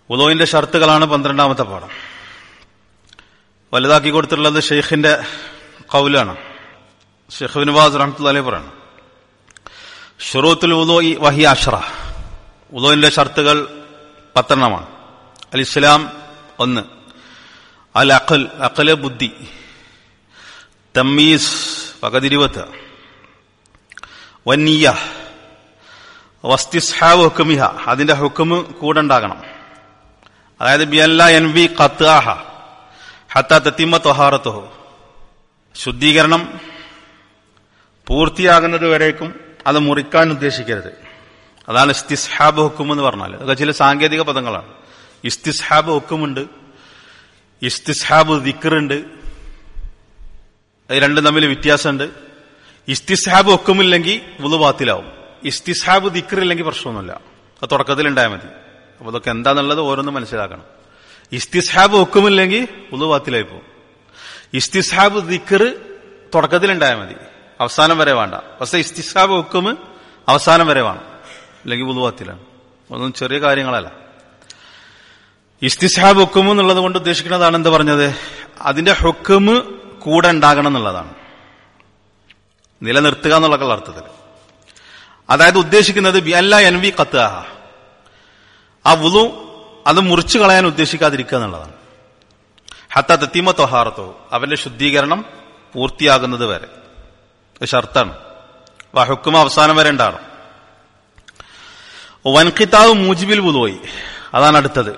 ഉദോയിന്റെ ഷർത്തുകളാണ് പന്ത്രണ്ടാമത്തെ പാഠം വലുതാക്കി കൊടുത്തിട്ടുള്ളത് ഷെയ്ഖിന്റെ കൗലാണ് ഷെയ്ഖ് ബിൻബാസ് റഹ്മത്തുള്ളി പറയണം ഷുറൂത്തുൽ ഉദോ വഹി അഷറ ഉദോയിന്റെ ഷർത്തുകൾ പത്തെണ്ണമാണ് അൽ ഇസ്ലാം ഒന്ന് അൽ അഖൽ അഖല് ബുദ്ധി തമ്മീസ് പകതിരുപത്ത് വന്നിയ വസ്തിസ്ഹാവ് ഹുക്കുമിഹ അതിന്റെ ഹുക്കുമ് കൂടെ ഉണ്ടാകണം അതായത് ബിയല്ല എൻ വി ഖത്താഹ ഹത്ത തത്തിമ തൊഹാറത്തുഹു ശുദ്ധീകരണം പൂർത്തിയാകുന്നത് വരേക്കും അത് മുറിക്കാൻ ഉദ്ദേശിക്കരുത് അതാണ് ഇസ്തിസ്ഹാബ് ഹുക്കും എന്ന് പറഞ്ഞാൽ അതൊക്കെ ചില സാങ്കേതിക പദങ്ങളാണ് ഇസ്തിസ്ഹാബ് ഹുക്കുമുണ്ട് ഇസ്തിസ്ഹാബ് ദിക്കറുണ്ട് അത് രണ്ടും തമ്മിൽ വ്യത്യാസമുണ്ട് ഇസ്തിസ്ഹാബ് ഹുക്കുമില്ലെങ്കിൽ വുളുബാത്തിലാവും ഇസ്തിസ്ഹാബ് ദിക്കറില്ലെങ്കിൽ പ്രശ്നമൊന്നുമില്ല അത് തുടക്കത്തിൽ ഉണ്ടായാൽ മതി അപ്പൊ അതൊക്കെ എന്താന്നുള്ളത് ഓരോന്നും മനസ്സിലാക്കണം ഇസ്തിസ്ഹാബ് ഹുക്കുമില്ലെങ്കിൽ വുളുബാത്തിലായി പോകും ഇസ്തിസ്ഹാബ് ദിക്കർ തുടക്കത്തിൽ ഉണ്ടായാൽ മതി അവസാനം വരെ വേണ്ട പക്ഷെ ഇസ്തിസ്ഹാബ് ഹുക്കുമ് അവസാനം വരെ വേണം അല്ലെങ്കിൽ വുളുബാത്തിലാണ് ഒന്നും ചെറിയ കാര്യങ്ങളല്ല ഇസ്തിസ്ഹാബ് ഹുക്കുമ് എന്നുള്ളത് കൊണ്ട് ഉദ്ദേശിക്കുന്നതാണ് എന്ത് പറഞ്ഞത് അതിന്റെ ഹുക്കുമ് കൂടെ ഉണ്ടാകണം എന്നുള്ളതാണ് നിലനിർത്തുക എന്നുള്ള അർത്ഥത്തിൽ അതായത് ഉദ്ദേശിക്കുന്നത് അല്ല എൻ വി കത്തുക ആ വുളു അത് മുറിച്ചു കളയാൻ ഉദ്ദേശിക്കാതിരിക്കുക എന്നുള്ളതാണ് ഹത്ത തത്തിമ തൊഹാറത്തോ അവന്റെ ശുദ്ധീകരണം പൂർത്തിയാകുന്നത് വരെ ഷർത്താണ് ഹുക്കും അവസാനം വരെ ഉണ്ടാകണം വൻകിത്താവ് മൂജിബിൽ വുലോയി അതാണ് അടുത്തത്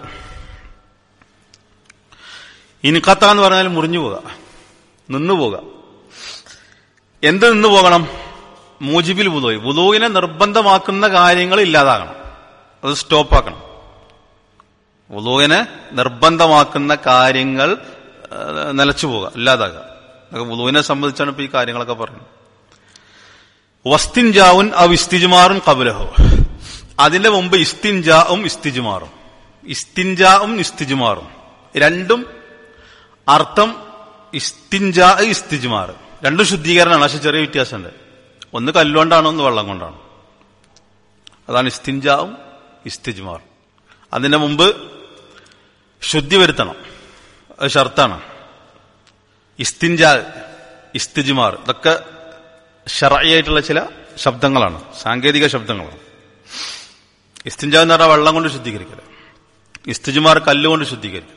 ഇൻകത്ത എന്ന് പറഞ്ഞാൽ മുറിഞ്ഞു പോക നിന്നു പോക എന്ത് നിന്നു പോകണം മൂജിബിൽ വുലോയി വുലോയിനെ നിർബന്ധമാക്കുന്ന കാര്യങ്ങൾ ഇല്ലാതാകണം അത് സ്റ്റോപ്പാക്കണം വുലോയിനെ നിർബന്ധമാക്കുന്ന കാര്യങ്ങൾ നിലച്ചു പോവുക ഇല്ലാതാകുക വുലുവിനെ സംബന്ധിച്ചാണ് ഇപ്പൊ ഈ കാര്യങ്ങളൊക്കെ പറയുന്നത് വസ്തിൻജാവുൻ അവ ഇസ്തിജുമാറും കബുലഹോ അതിന്റെ മുമ്പ് ഇസ്തിൻജാവും ഇസ്തിജുമാറും ഇസ്തിൻജാവും ഇസ്തിജുമാറും രണ്ടും അർത്ഥം ഇസ്തിൻജാ ഇസ്തിജുമാർ രണ്ടും ശുദ്ധീകരണമാണ് പക്ഷെ ചെറിയ വ്യത്യാസമുണ്ട് ഒന്ന് കല്ലുകൊണ്ടാണ് ഒന്ന് വെള്ളം കൊണ്ടാണ് അതാണ് ഇസ്തിൻജാവും ഇസ്തിജുമാറും അതിന്റെ മുമ്പ് ശുദ്ധി വരുത്തണം അത് ഷർത്താണ് ഇസ്തിൻജാ ഇസ്തിജുമാർ ഇതൊക്കെ ഷറായിട്ടുള്ള ചില ശബ്ദങ്ങളാണ് സാങ്കേതിക ശബ്ദങ്ങളാണ് ഇസ്തിൻജ എന്ന് പറഞ്ഞാൽ വെള്ളം കൊണ്ട് ശുദ്ധീകരിക്കല് ഇസ്തിജുമാർ കല്ലുകൊണ്ട് ശുദ്ധീകരിക്കൽ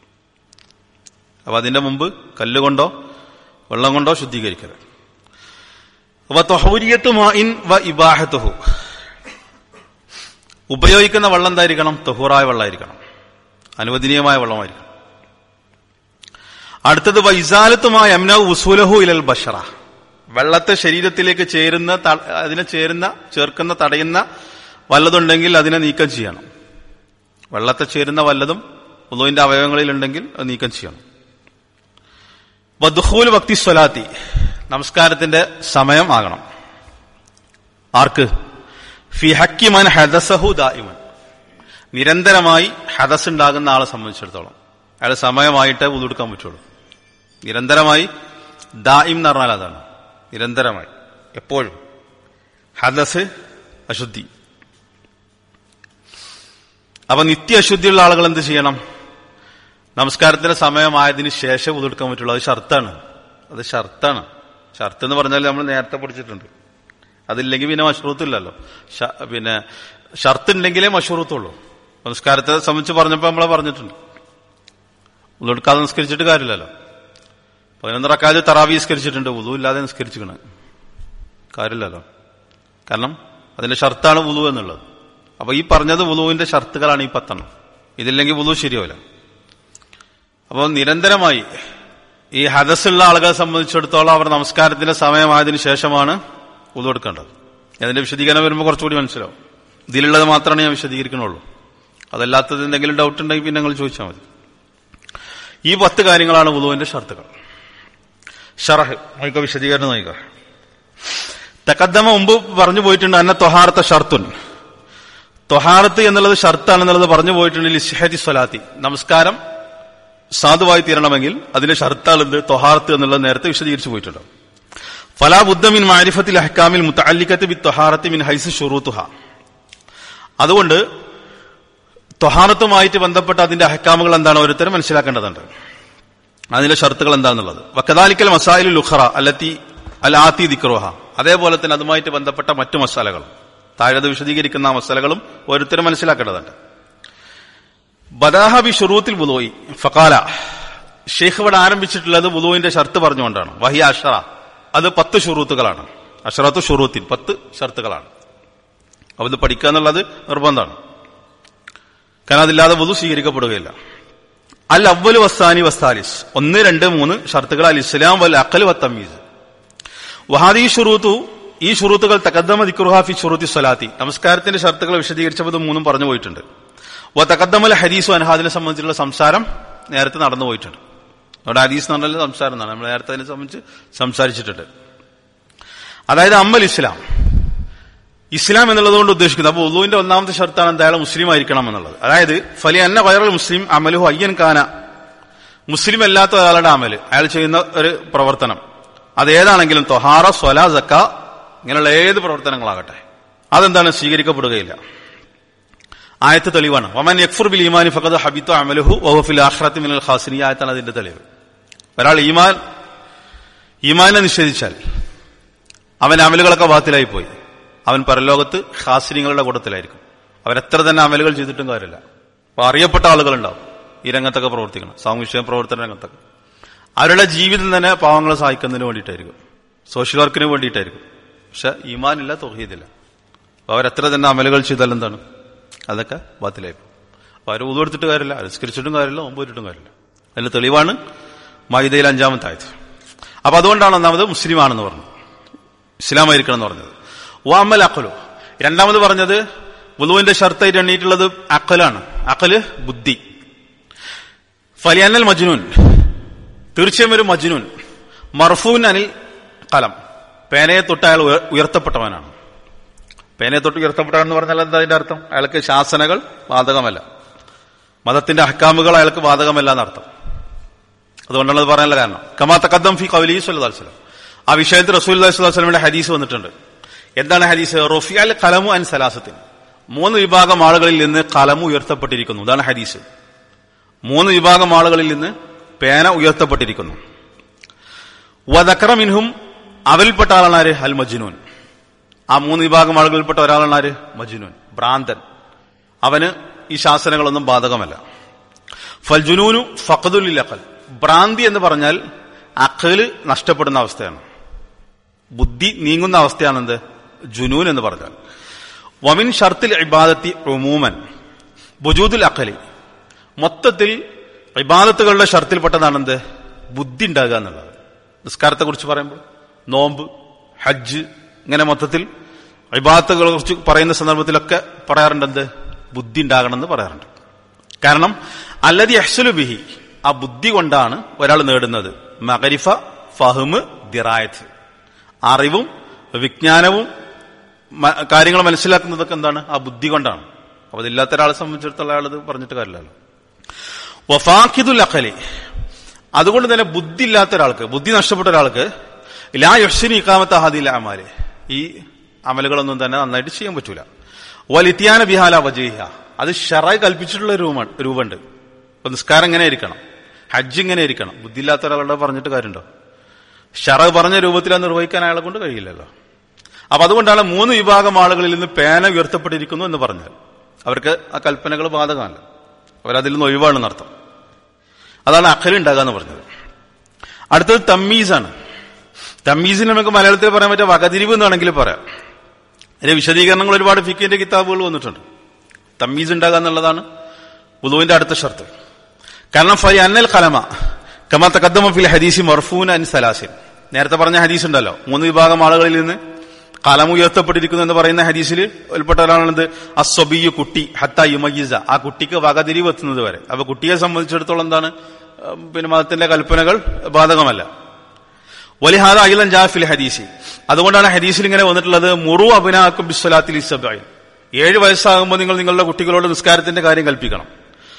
അപ്പൊ അതിന്റെ മുമ്പ് കല്ലുകൊണ്ടോ വെള്ളം കൊണ്ടോ ശുദ്ധീകരിക്കൽ ഇബാഹത്തുഹു ഉപയോഗിക്കുന്ന വെള്ളം എന്തായിരിക്കണം തൊഹൂറായ വെള്ളമായിരിക്കണം അനുവദനീയമായ വെള്ളമായിരിക്കണം അടുത്തത് വൈസാലത്തുമായ അമ്ന ഉസൂലഹു ഇലൽ ബഷറ വെള്ളത്തെ ശരീരത്തിലേക്ക് ചേരുന്ന അതിനെ ചേരുന്ന ചേർക്കുന്ന തടയുന്ന വല്ലതുണ്ടെങ്കിൽ അതിനെ നീക്കം ചെയ്യണം വെള്ളത്തെ ചേരുന്ന വല്ലതും ഉദുവിന്റെ അവയവങ്ങളിലുണ്ടെങ്കിൽ അത് നീക്കം ചെയ്യണം വധുഹൂൽ ഭക്തി സ്വലാത്തി നമസ്കാരത്തിന്റെ സമയം ആകണം ആർക്ക് ഫി ഹക്കിമൻ ഹദസഹു ദായിമൻ നിരന്തരമായി ഹദസ് ഉണ്ടാകുന്ന ആളെ സംബന്ധിച്ചിടത്തോളം അയാൾ സമയമായിട്ട് ഉതുടുക്കാൻ പറ്റുള്ളൂ നിരന്തരമായി ദായിം എന്ന് പറഞ്ഞാൽ അതാണ് നിരന്തരമായി എപ്പോഴും ഹദസ് അശുദ്ധി അപ്പൊ നിത്യ അശുദ്ധിയുള്ള ആളുകൾ എന്ത് ചെയ്യണം നമസ്കാരത്തിന്റെ സമയമായതിനു ശേഷം ഉതെടുക്കാൻ പറ്റുള്ളൂ അത് ഷർത്താണ് അത് ഷർത്താണ് ഷർത്ത് എന്ന് പറഞ്ഞാൽ നമ്മൾ നേരത്തെ പഠിച്ചിട്ടുണ്ട് അതില്ലെങ്കിൽ പിന്നെ മഷറൂത്തില്ലല്ലോ പിന്നെ ഷർത്ത് ഉണ്ടെങ്കിലേ മഷറൂത്തുള്ളൂ നമസ്കാരത്തെ സംബന്ധിച്ച് പറഞ്ഞപ്പോൾ നമ്മളെ പറഞ്ഞിട്ടുണ്ട് ഉതെടുക്കാതെ നിസ്കരിച്ചിട്ട് കാര്യമില്ലല്ലോ പതിനൊന്ന് റക്കാല് തറാവി നിസ്കരിച്ചിട്ടുണ്ട് ഉദു ഇല്ലാതെ നിസ്കരിച്ചിക്കണ് കാര്യമില്ലല്ലോ കാരണം അതിന്റെ ഷർത്താണ് ഉദു എന്നുള്ളത് അപ്പൊ ഈ പറഞ്ഞത് ഉദുവിന്റെ ഷർത്തുകളാണ് ഈ പത്തെണ്ണം ഇതില്ലെങ്കിൽ ഉദു ശരിയാവില്ല അപ്പോൾ നിരന്തരമായി ഈ ഹദസുള്ള ആളുകളെ സംബന്ധിച്ചിടത്തോളം അവർ നമസ്കാരത്തിന്റെ സമയമായതിനു ശേഷമാണ് ഉദു എടുക്കേണ്ടത് അതിന്റെ വിശദീകരണം വരുമ്പോൾ കുറച്ചുകൂടി മനസ്സിലാവും ഇതിലുള്ളത് മാത്രമാണ് ഞാൻ വിശദീകരിക്കണുള്ളൂ അതല്ലാത്തത് എന്തെങ്കിലും ഡൗട്ട് ഉണ്ടെങ്കിൽ പിന്നെ നിങ്ങൾ ചോദിച്ചാൽ മതി ഈ പത്ത് കാര്യങ്ങളാണ് ഉദുവിന്റെ ഷർത്തുകൾ ഷറഹ് നോക്കുക വിശദീകരണം നോക്കുക തക്കദ്ദമ മുമ്പ് പറഞ്ഞു പോയിട്ടുണ്ട് അന്ന തൊഹാർത്ത ഷർത്തുൻ തൊഹാറത്ത് എന്നുള്ളത് ഷർത്താണെന്നുള്ളത് പറഞ്ഞു പോയിട്ടുണ്ട് ലിസ്ഹതി സ്വലാത്തി നമസ്കാരം സാധുവായി തീരണമെങ്കിൽ അതിന്റെ ഷർത്താളെന്ത് തൊഹാർത്ത് എന്നുള്ളത് നേരത്തെ വിശദീകരിച്ചു പോയിട്ടുണ്ട് ഫലാ ബുദ്ധമിൻ മാരിഫത്തിൽ അഹ്കാമിൽ മുത്തല്ലിക്കത്ത് ബി തൊഹാറത്തി മിൻ ഹൈസ് ഷുറൂത്തുഹ അതുകൊണ്ട് തൊഹാനത്തുമായിട്ട് ബന്ധപ്പെട്ട അതിന്റെ അഹക്കാമുകൾ എന്താണ് ഓരോരുത്തരും മനസ്സിലാക്കേണ്ടതുണ്ട് അതിന്റെ ഷർത്തുകൾ എന്താണെന്നുള്ളത് വക്കദാലിക്കൽ മസായിലു ലുഖറ അല്ലത്തി അൽ ആത്തി ദിക്രോഹ അതേപോലെ തന്നെ അതുമായിട്ട് ബന്ധപ്പെട്ട മറ്റു മസാലകൾ താഴത് വിശദീകരിക്കുന്ന ആ മസാലകളും ഓരോരുത്തരും മനസ്സിലാക്കേണ്ടതുണ്ട് ബദാഹബി ഷുറൂത്തിൽ ബുദോയി ഫക്കാല ഷെയ്ഖ് ഇവിടെ ആരംഭിച്ചിട്ടുള്ളത് ബുദുവിന്റെ ഷർത്ത് പറഞ്ഞുകൊണ്ടാണ് വഹി അഷറ അത് പത്ത് ഷുറൂത്തുകളാണ് അഷറത്തു ഷുറൂത്തിൻ പത്ത് ഷർത്തുകളാണ് അപ്പൊ ഇത് പഠിക്കുക എന്നുള്ളത് നിർബന്ധമാണ് കാരണം അതില്ലാതെ വുതു സ്വീകരിക്കപ്പെടുകയില്ല അൽ അവല് വസ്താനി വസ്താലിസ് ഒന്ന് രണ്ട് മൂന്ന് ഷർത്തുകൾ അൽ ഇസ്ലാം വൽ അക്കൽ വത്തമീസ് വഹാദി ഷുറൂത്തു ഈ ഷുറൂത്തുകൾ തക്കദ്ദമ ദിക്റുഹാഫി ഷുറൂത്തി സ്വലാത്തി നമസ്കാരത്തിന്റെ ഷർത്തുകൾ വിശദീകരിച്ചപ്പോൾ ഇത് മൂന്നും പറഞ്ഞു പോയിട്ടുണ്ട് വ തക്കദ്ദമൽ ഹദീസു അൻഹാദിനെ സംബന്ധിച്ചുള്ള സംസാരം നേരത്തെ നടന്നു പോയിട്ടുണ്ട് അവിടെ ഹദീസ് എന്ന് പറഞ്ഞാൽ സംസാരം എന്നാണ് നമ്മൾ നേരത്തെ അതിനെ സംബന്ധിച്ച് സംസാരിച്ചിട്ടുണ്ട് അതായത് അമ്മൽ ഇസ്ലാം ഇസ്ലാം എന്നുള്ളത് കൊണ്ട് ഉദ്ദേശിക്കുന്നത് അപ്പോൾ ഉദുവിന്റെ ഒന്നാമത്തെ ഷർത്താണ് എന്തായാലും മുസ്ലിം ആയിരിക്കണം എന്നുള്ളത് അതായത് ഫലി അന്ന വൈറൽ മുസ്ലിം അമലുഹു അയ്യൻ കാന മുസ്ലിം അല്ലാത്ത ഒരാളുടെ അമല് അയാൾ ചെയ്യുന്ന ഒരു പ്രവർത്തനം അതേതാണെങ്കിലും തൊഹാറ സ്വല സക്ക ഇങ്ങനെയുള്ള ഏത് പ്രവർത്തനങ്ങളാകട്ടെ അതെന്താണ് സ്വീകരിക്കപ്പെടുകയില്ല ആയത്ത് തെളിവാണ് വമൻ യക്ഫുർ ബിൽ ഈമാനി ഫഖദ് ഹബിത്തു അമലുഹു വഹുഫിൽ ആഖിറത്തി മിനൽ ഖാസിനി ആയത്താണ് അതിന്റെ തെളിവ് ഒരാൾ ഈമാൻ ഈമാനെ നിഷേധിച്ചാൽ അവൻ അമലുകളൊക്കെ ബാത്തിലായി പോയി അവൻ പരലോകത്ത് ഖാസിനികളുടെ കൂട്ടത്തിലായിരിക്കും അവരെത്ര തന്നെ അമലുകൾ ചെയ്തിട്ടും കാര്യമില്ല അപ്പൊ അറിയപ്പെട്ട ആളുകളുണ്ടാവും ഈ രംഗത്തൊക്കെ പ്രവർത്തിക്കണം സാമൂഹ്യ പ്രവർത്തന രംഗത്തൊക്കെ അവരുടെ ജീവിതം തന്നെ പാവങ്ങളെ സഹായിക്കുന്നതിന് വേണ്ടിയിട്ടായിരിക്കും സോഷ്യൽ വർക്കിന് വേണ്ടിയിട്ടായിരിക്കും പക്ഷെ ഈമാനില്ല തൊഹീദില്ല അപ്പൊ അവരെത്ര തന്നെ അമലുകൾ ചെയ്താൽ എന്താണ് അതൊക്കെ ബാത്തിലായി പോകും അപ്പൊ അവർ ഊതെടുത്തിട്ട് കാര്യമില്ല അനുസ്കരിച്ചിട്ടും കാര്യമില്ല ഒമ്പതിട്ടും കാര്യമില്ല അതിന് തെളിവാണ് മൈദയിൽ അഞ്ചാമത്തെ ആയത് അപ്പൊ അതുകൊണ്ടാണ് ഒന്നാമത് മുസ്ലിം ആണെന്ന് പറഞ്ഞത് ഇസ്ലാമായിരിക്കണം എന്ന് പറഞ്ഞത് വാമൽ അക്കലു രണ്ടാമത് പറഞ്ഞത് വുളുവിന്റെ ഷർത്തായിട്ട് എണ്ണീട്ടുള്ളത് അക്കലാണ് അക്കല് ബുദ്ധി ഫലിയന്നൽ മജ്നൂൻ തീർച്ചയായും ഒരു മജ്നൂൻ മർഫൂൻ അനിൽ കലം പേനയെ തൊട്ട് അയാൾ ഉയർ- ഉയർത്തപ്പെട്ടവനാണ് പേനയെ തൊട്ട് ഉയർത്തപ്പെട്ടവൻ എന്ന് പറഞ്ഞാൽ എന്താ അതിന്റെ അർത്ഥം അയാൾക്ക് ശാസനകൾ ബാധകമല്ല മതത്തിന്റെ അഹക്കാമുകൾ അയാൾക്ക് ബാധകമല്ല എന്നർത്ഥം അതുകൊണ്ടാണ് അത് പറയാനുള്ള കാരണം കമാ തക്കദ്ദം ഫി കൗലി സ്വല്ലം ആ വിഷയത്തിൽ റസൂൽ സ്വലമിന്റെ ഹദീസ് വന്നിട്ടുണ്ട് എന്താണ് ഹദീസ് റൊഫിയാൽ കലമു അൻ സലാസത്തിന് മൂന്ന് വിഭാഗം ആളുകളിൽ നിന്ന് കലമു ഉയർത്തപ്പെട്ടിരിക്കുന്നു ഇതാണ് ഹദീസ് മൂന്ന് വിഭാഗം ആളുകളിൽ നിന്ന് പേന ഉയർത്തപ്പെട്ടിരിക്കുന്നു വദക്കറ മിൻഹും അവരിൽപ്പെട്ട ആളാണ് ആര് അൽ മജ്നൂൻ ആ മൂന്ന് വിഭാഗം ആളുകളിൽപ്പെട്ട ഒരാളാണ് ആര് മജ്നൂൻ ഭ്രാന്തൻ അവന് ഈ ശാസനകളൊന്നും ബാധകമല്ല ഫൽജുനൂനു ഫഖദുൽ അഖൽ ഭ്രാന്തി എന്ന് പറഞ്ഞാൽ അഖല് നഷ്ടപ്പെടുന്ന അവസ്ഥയാണ് ബുദ്ധി നീങ്ങുന്ന അവസ്ഥയാണെന്ത് ജുനൂൻ എന്ന് പറഞ്ഞാൽ വമിൻ ഷർത്തിൽ ഇബാദത്തി ഉമൂമൻ ബുജൂദുൽ അഖലി മൊത്തത്തിൽ ഇബാദത്തുകളുടെ ഷർത്തിൽപ്പെട്ടതാണെന്ത് ബുദ്ധി ഉണ്ടാകുക എന്നുള്ളത് നിസ്കാരത്തെ കുറിച്ച് പറയുമ്പോൾ നോമ്പ് ഹജ്ജ് ഇങ്ങനെ മൊത്തത്തിൽ ഇബാദത്തുകളെ കുറിച്ച് പറയുന്ന സന്ദർഭത്തിലൊക്കെ പറയാറുണ്ട് എന്ത് ബുദ്ധി ഉണ്ടാകണമെന്ന് പറയാറുണ്ട് കാരണം അല്ലതി അഹ്സുലു ബിഹി ആ ബുദ്ധി കൊണ്ടാണ് ഒരാൾ നേടുന്നത് മകരിഫ ഫഹ്മ് ദിറായത്ത് അറിവും വിജ്ഞാനവും മ- കാര്യങ്ങൾ മനസ്സിലാക്കുന്നതൊക്കെ എന്താണ് ആ ബുദ്ധി കൊണ്ടാണ് അപ്പൊ അതില്ലാത്ത ഒരാളെ സംബന്ധിച്ചിടത്തോളം അയാൾ ഇത് പറഞ്ഞിട്ട് കാര്യമില്ലല്ലോ വഫാഖിദുൽ അഖലി അതുകൊണ്ട് തന്നെ ബുദ്ധി ഇല്ലാത്ത ഒരാൾക്ക് ബുദ്ധി നഷ്ടപ്പെട്ട ഒരാൾക്ക് ലാ യഹ്സിനി ഇക്കാമത്ത ഹാദിൽ അമാല് ഈ അമലുകളൊന്നും തന്നെ നന്നായിട്ട് ചെയ്യാൻ പറ്റൂല വലിത്യാന ബിഹാല വജീഹ അത് ഷറായി കൽപ്പിച്ചിട്ടുള്ള രൂപമാണ് രൂപമുണ്ട് ഇപ്പൊ നിസ്കാരം ഇങ്ങനെ ഇരിക്കണം ഹജ്ജ് ഇങ്ങനെ ഇരിക്കണം ബുദ്ധി ഇല്ലാത്ത ഒരാളുടെ പറഞ്ഞിട്ട് കാര്യമുണ്ടോ ഷറ പറഞ്ഞ രൂപത്തിൽ അത് നിർവഹിക്കാൻ അയാളെ കൊണ്ട് കഴിയില്ലല്ലോ അപ്പൊ അതുകൊണ്ടാണ് മൂന്ന് വിഭാഗം ആളുകളിൽ നിന്ന് പേന ഉയർത്തപ്പെട്ടിരിക്കുന്നു എന്ന് പറഞ്ഞാൽ അവർക്ക് ആ കൽപ്പനകൾ ബാധകമല്ല അവരതിൽ നിന്ന് ഒഴിവാണെന്നർത്ഥം അതാണ് അഖൽ ഉണ്ടാകുക എന്ന് പറഞ്ഞത് അടുത്തത് തമ്മീസാണ് തമ്മീസിന് നമുക്ക് മലയാളത്തിൽ പറയാൻ പറ്റിയ വകതിരിവ് എന്നാണെങ്കിൽ പറയാം അതിന്റെ വിശദീകരണങ്ങൾ ഒരുപാട് ഫിക്കിന്റെ കിതാബുകൾ വന്നിട്ടുണ്ട് തമ്മീസ് ഉണ്ടാകുക എന്നുള്ളതാണ് ഉദുവിന്റെ അടുത്ത ഷർത്ത് കാരണം ഫൈ അന്നൽ കലമ കമ തക്കദ്ദമ ഫിൽ ഹദീസി മർഫൂൻ അൻ സലാസിൻ നേരത്തെ പറഞ്ഞ ഹദീസ് ഉണ്ടല്ലോ മൂന്ന് വിഭാഗം ആളുകളിൽ നിന്ന് കലം ഉയർത്തപ്പെട്ടിരിക്കുന്നു എന്ന് പറയുന്ന ഹദീസിൽ ഉൾപ്പെട്ട ഒരാളാണിത് അസ്വബിയു കുട്ടി ഹത്ത യുമയ്യിസ ആ കുട്ടിക്ക് വകതിരിവ് എത്തുന്നത് വരെ അപ്പൊ കുട്ടിയെ സംബന്ധിച്ചിടത്തോളം എന്താണ് ഉം, പിന്നെ മതത്തിന്റെ കൽപ്പനകൾ ബാധകമല്ല വലിഹാദ അഖിലൻ ജാഫിൽ ഹദീസി അതുകൊണ്ടാണ് ഹദീസിൽ ഇങ്ങനെ വന്നിട്ടുള്ളത് മുറു അബിനാക്കും ബിസ്വലാത്തിൽ ഇസബായി ഏഴ് വയസ്സാകുമ്പോൾ നിങ്ങൾ നിങ്ങളുടെ കുട്ടികളോട് നിസ്കാരത്തിന്റെ കാര്യം കൽപ്പിക്കണം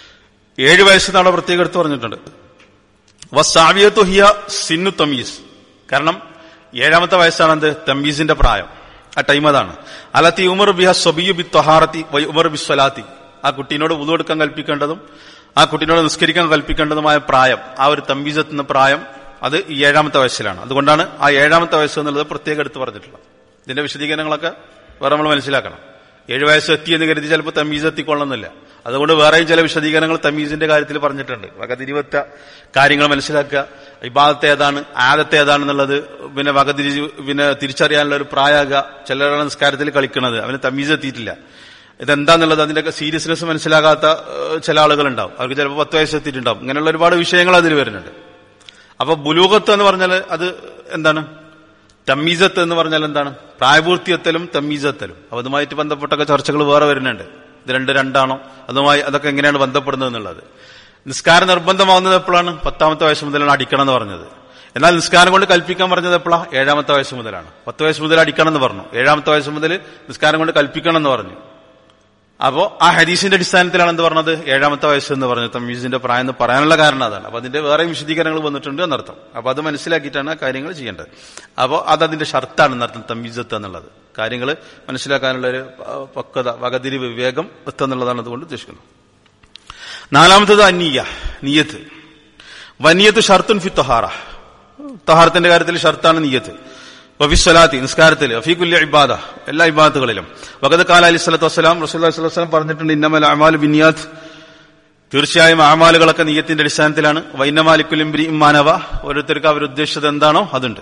ഏഴ് വയസ്സ് നാളെ പ്രത്യേകം എടുത്ത് പറഞ്ഞിട്ടുണ്ട് വസാവിയത്തു ഹിയ സിന്നു തമീസ് കാരണം ഏഴാമത്തെ വയസ്സാണ് എന്ത് തമീസിന്റെ പ്രായം ആ ടൈം അതാണ് അലത്തി ഉമർ ബിഹ സബിയു ബി തൊഹാറത്തി വൈ ഉമർ ബി സ്വലാത്തി ആ കുട്ടീനോട് ഉതു എടുക്കാൻ കൽപ്പിക്കേണ്ടതും ആ കുട്ടീനോട് നിസ്കരിക്കാൻ കൽപ്പിക്കേണ്ടതുമായ പ്രായം ആ ഒരു തമ്പീസെത്തുന്ന പ്രായം അത് ഈ ഏഴാമത്തെ വയസ്സിലാണ് അതുകൊണ്ടാണ് ആ ഏഴാമത്തെ വയസ്സ് എന്നുള്ളത് പ്രത്യേകം എടുത്ത് പറഞ്ഞിട്ടുള്ളത് ഇതിന്റെ വിശദീകരണങ്ങളൊക്കെ വേറെ നമ്മൾ മനസ്സിലാക്കണം ഏഴ് വയസ്സ് എത്തി എന്ന് കരുതി ചിലപ്പോൾ തമ്മീസ് എത്തിക്കൊള്ളുന്നില്ല അതുകൊണ്ട് വേറെയും ചില വിശദീകരണങ്ങൾ തമ്മീസിന്റെ കാര്യത്തിൽ പറഞ്ഞിട്ടുണ്ട് വകതിരിവത്ത കാര്യങ്ങൾ മനസ്സിലാക്കുക ഇബാദത്ത് ഏതാണ് ആദത്ത് ഏതാണെന്നുള്ളത് പിന്നെ വകതിരി പിന്നെ തിരിച്ചറിയാനുള്ള ഒരു പ്രായമാകുക ചിലരാണ് നിസ്കാരത്തിൽ കളിക്കുന്നത് അവന് തമ്മീസ് എത്തിയിട്ടില്ല ഇതെന്താന്നുള്ളത് അതിന്റെ സീരിയസ്നെസ് മനസ്സിലാകാത്ത ഏഹ്, ചില ആളുകളുണ്ടാവും അവർക്ക് ചിലപ്പോൾ പത്ത് വയസ്സ് എത്തിയിട്ടുണ്ടാവും ഇങ്ങനെയുള്ള ഒരുപാട് വിഷയങ്ങൾ അതിൽ വരുന്നുണ്ട് അപ്പൊ ബുലൂഗത്ത് എന്ന് പറഞ്ഞാൽ അത് എന്താണ് തമ്മീസത്ത് എന്ന് പറഞ്ഞാൽ എന്താണ് പ്രായപൂർത്തിയെത്തലും തമ്മീസെത്തലും അപ്പൊ അതുമായിട്ട് ബന്ധപ്പെട്ടൊക്കെ ചർച്ചകൾ വേറെ വരുന്നുണ്ട് ഇത് രണ്ട് രണ്ടാണോ അതുമായി അതൊക്കെ എങ്ങനെയാണ് ബന്ധപ്പെടുന്നത് എന്നുള്ളത് നിസ്കാരം നിർബന്ധമാവുന്നത് എപ്പോഴാണ് പത്താമത്തെ വയസ്സ് മുതലാണ് അടിക്കണം എന്ന് പറഞ്ഞത് എന്നാൽ നിസ്കാരം കൊണ്ട് കൽപ്പിക്കാൻ പറഞ്ഞത് എപ്പോഴാണ് ഏഴാമത്തെ വയസ്സ് മുതലാണ് പത്ത് വയസ്സ് മുതൽ അടിക്കണം എന്ന് പറഞ്ഞു ഏഴാമത്തെ വയസ്സ് മുതൽ നിസ്കാരം കൊണ്ട് കൽപ്പിക്കണം എന്ന് പറഞ്ഞു അപ്പോ ആ ഹദീസിന്റെ അടിസ്ഥാനത്തിലാണ് എന്ത് പറഞ്ഞത് ഏഴാമത്തെ വയസ്സ് എന്ന് പറഞ്ഞത് തമ്മീസിന്റെ പ്രായം എന്ന് പറയാനുള്ള കാരണം അതാണ് അപ്പൊ അതിന്റെ വേറെ വിശദീകരണങ്ങൾ വന്നിട്ടുണ്ട് എന്നർത്ഥം അപ്പൊ അത് മനസ്സിലാക്കിയിട്ടാണ് ആ കാര്യങ്ങൾ ചെയ്യേണ്ടത് അപ്പോൾ അത് അതിന്റെ ഷർത്താണ് എന്നർത്ഥം തമ്മീസത്ത് എന്നുള്ളത് കാര്യങ്ങൾ മനസ്സിലാക്കാനുള്ള ഒരു പ- പക്വത വകതിരി വിവേകം എത്തുന്നുള്ളതാണ് അതുകൊണ്ട് ഉദ്ദേശിക്കുന്നത് നാലാമത്തത് അന്നീയ നീയത്ത് വനിയത്ത് ഷർത്തുൻ ഫി തൊഹാറ തൊഹാറത്തിന്റെ കാര്യത്തിൽ ഷർത്താണ് നീയത്ത് വഫിസ്വലാത്തി നിസ്കാരത്തിൽ അഫീഖുല്യ ഇബാദ എല്ലാ ഇബാദത്തുകളിലും വഖദ് കാല അലി സ്വലത്തു വസ്സലാം റസൂല്ലി സ്വലം വസ്സലാം പറഞ്ഞിട്ടുണ്ട് ഇന്നമൽ അമാൽ ബിനിയാത്ത് തീർച്ചയായും അമാലുകളൊക്കെ നീയത്തിന്റെ അടിസ്ഥാനത്തിലാണ് വൈന്നമാലിക്കുലിംബ്രി മാനവ ഓരോരുത്തർക്ക് അവരുദ്ദേശിച്ചത് എന്താണോ അതുണ്ട്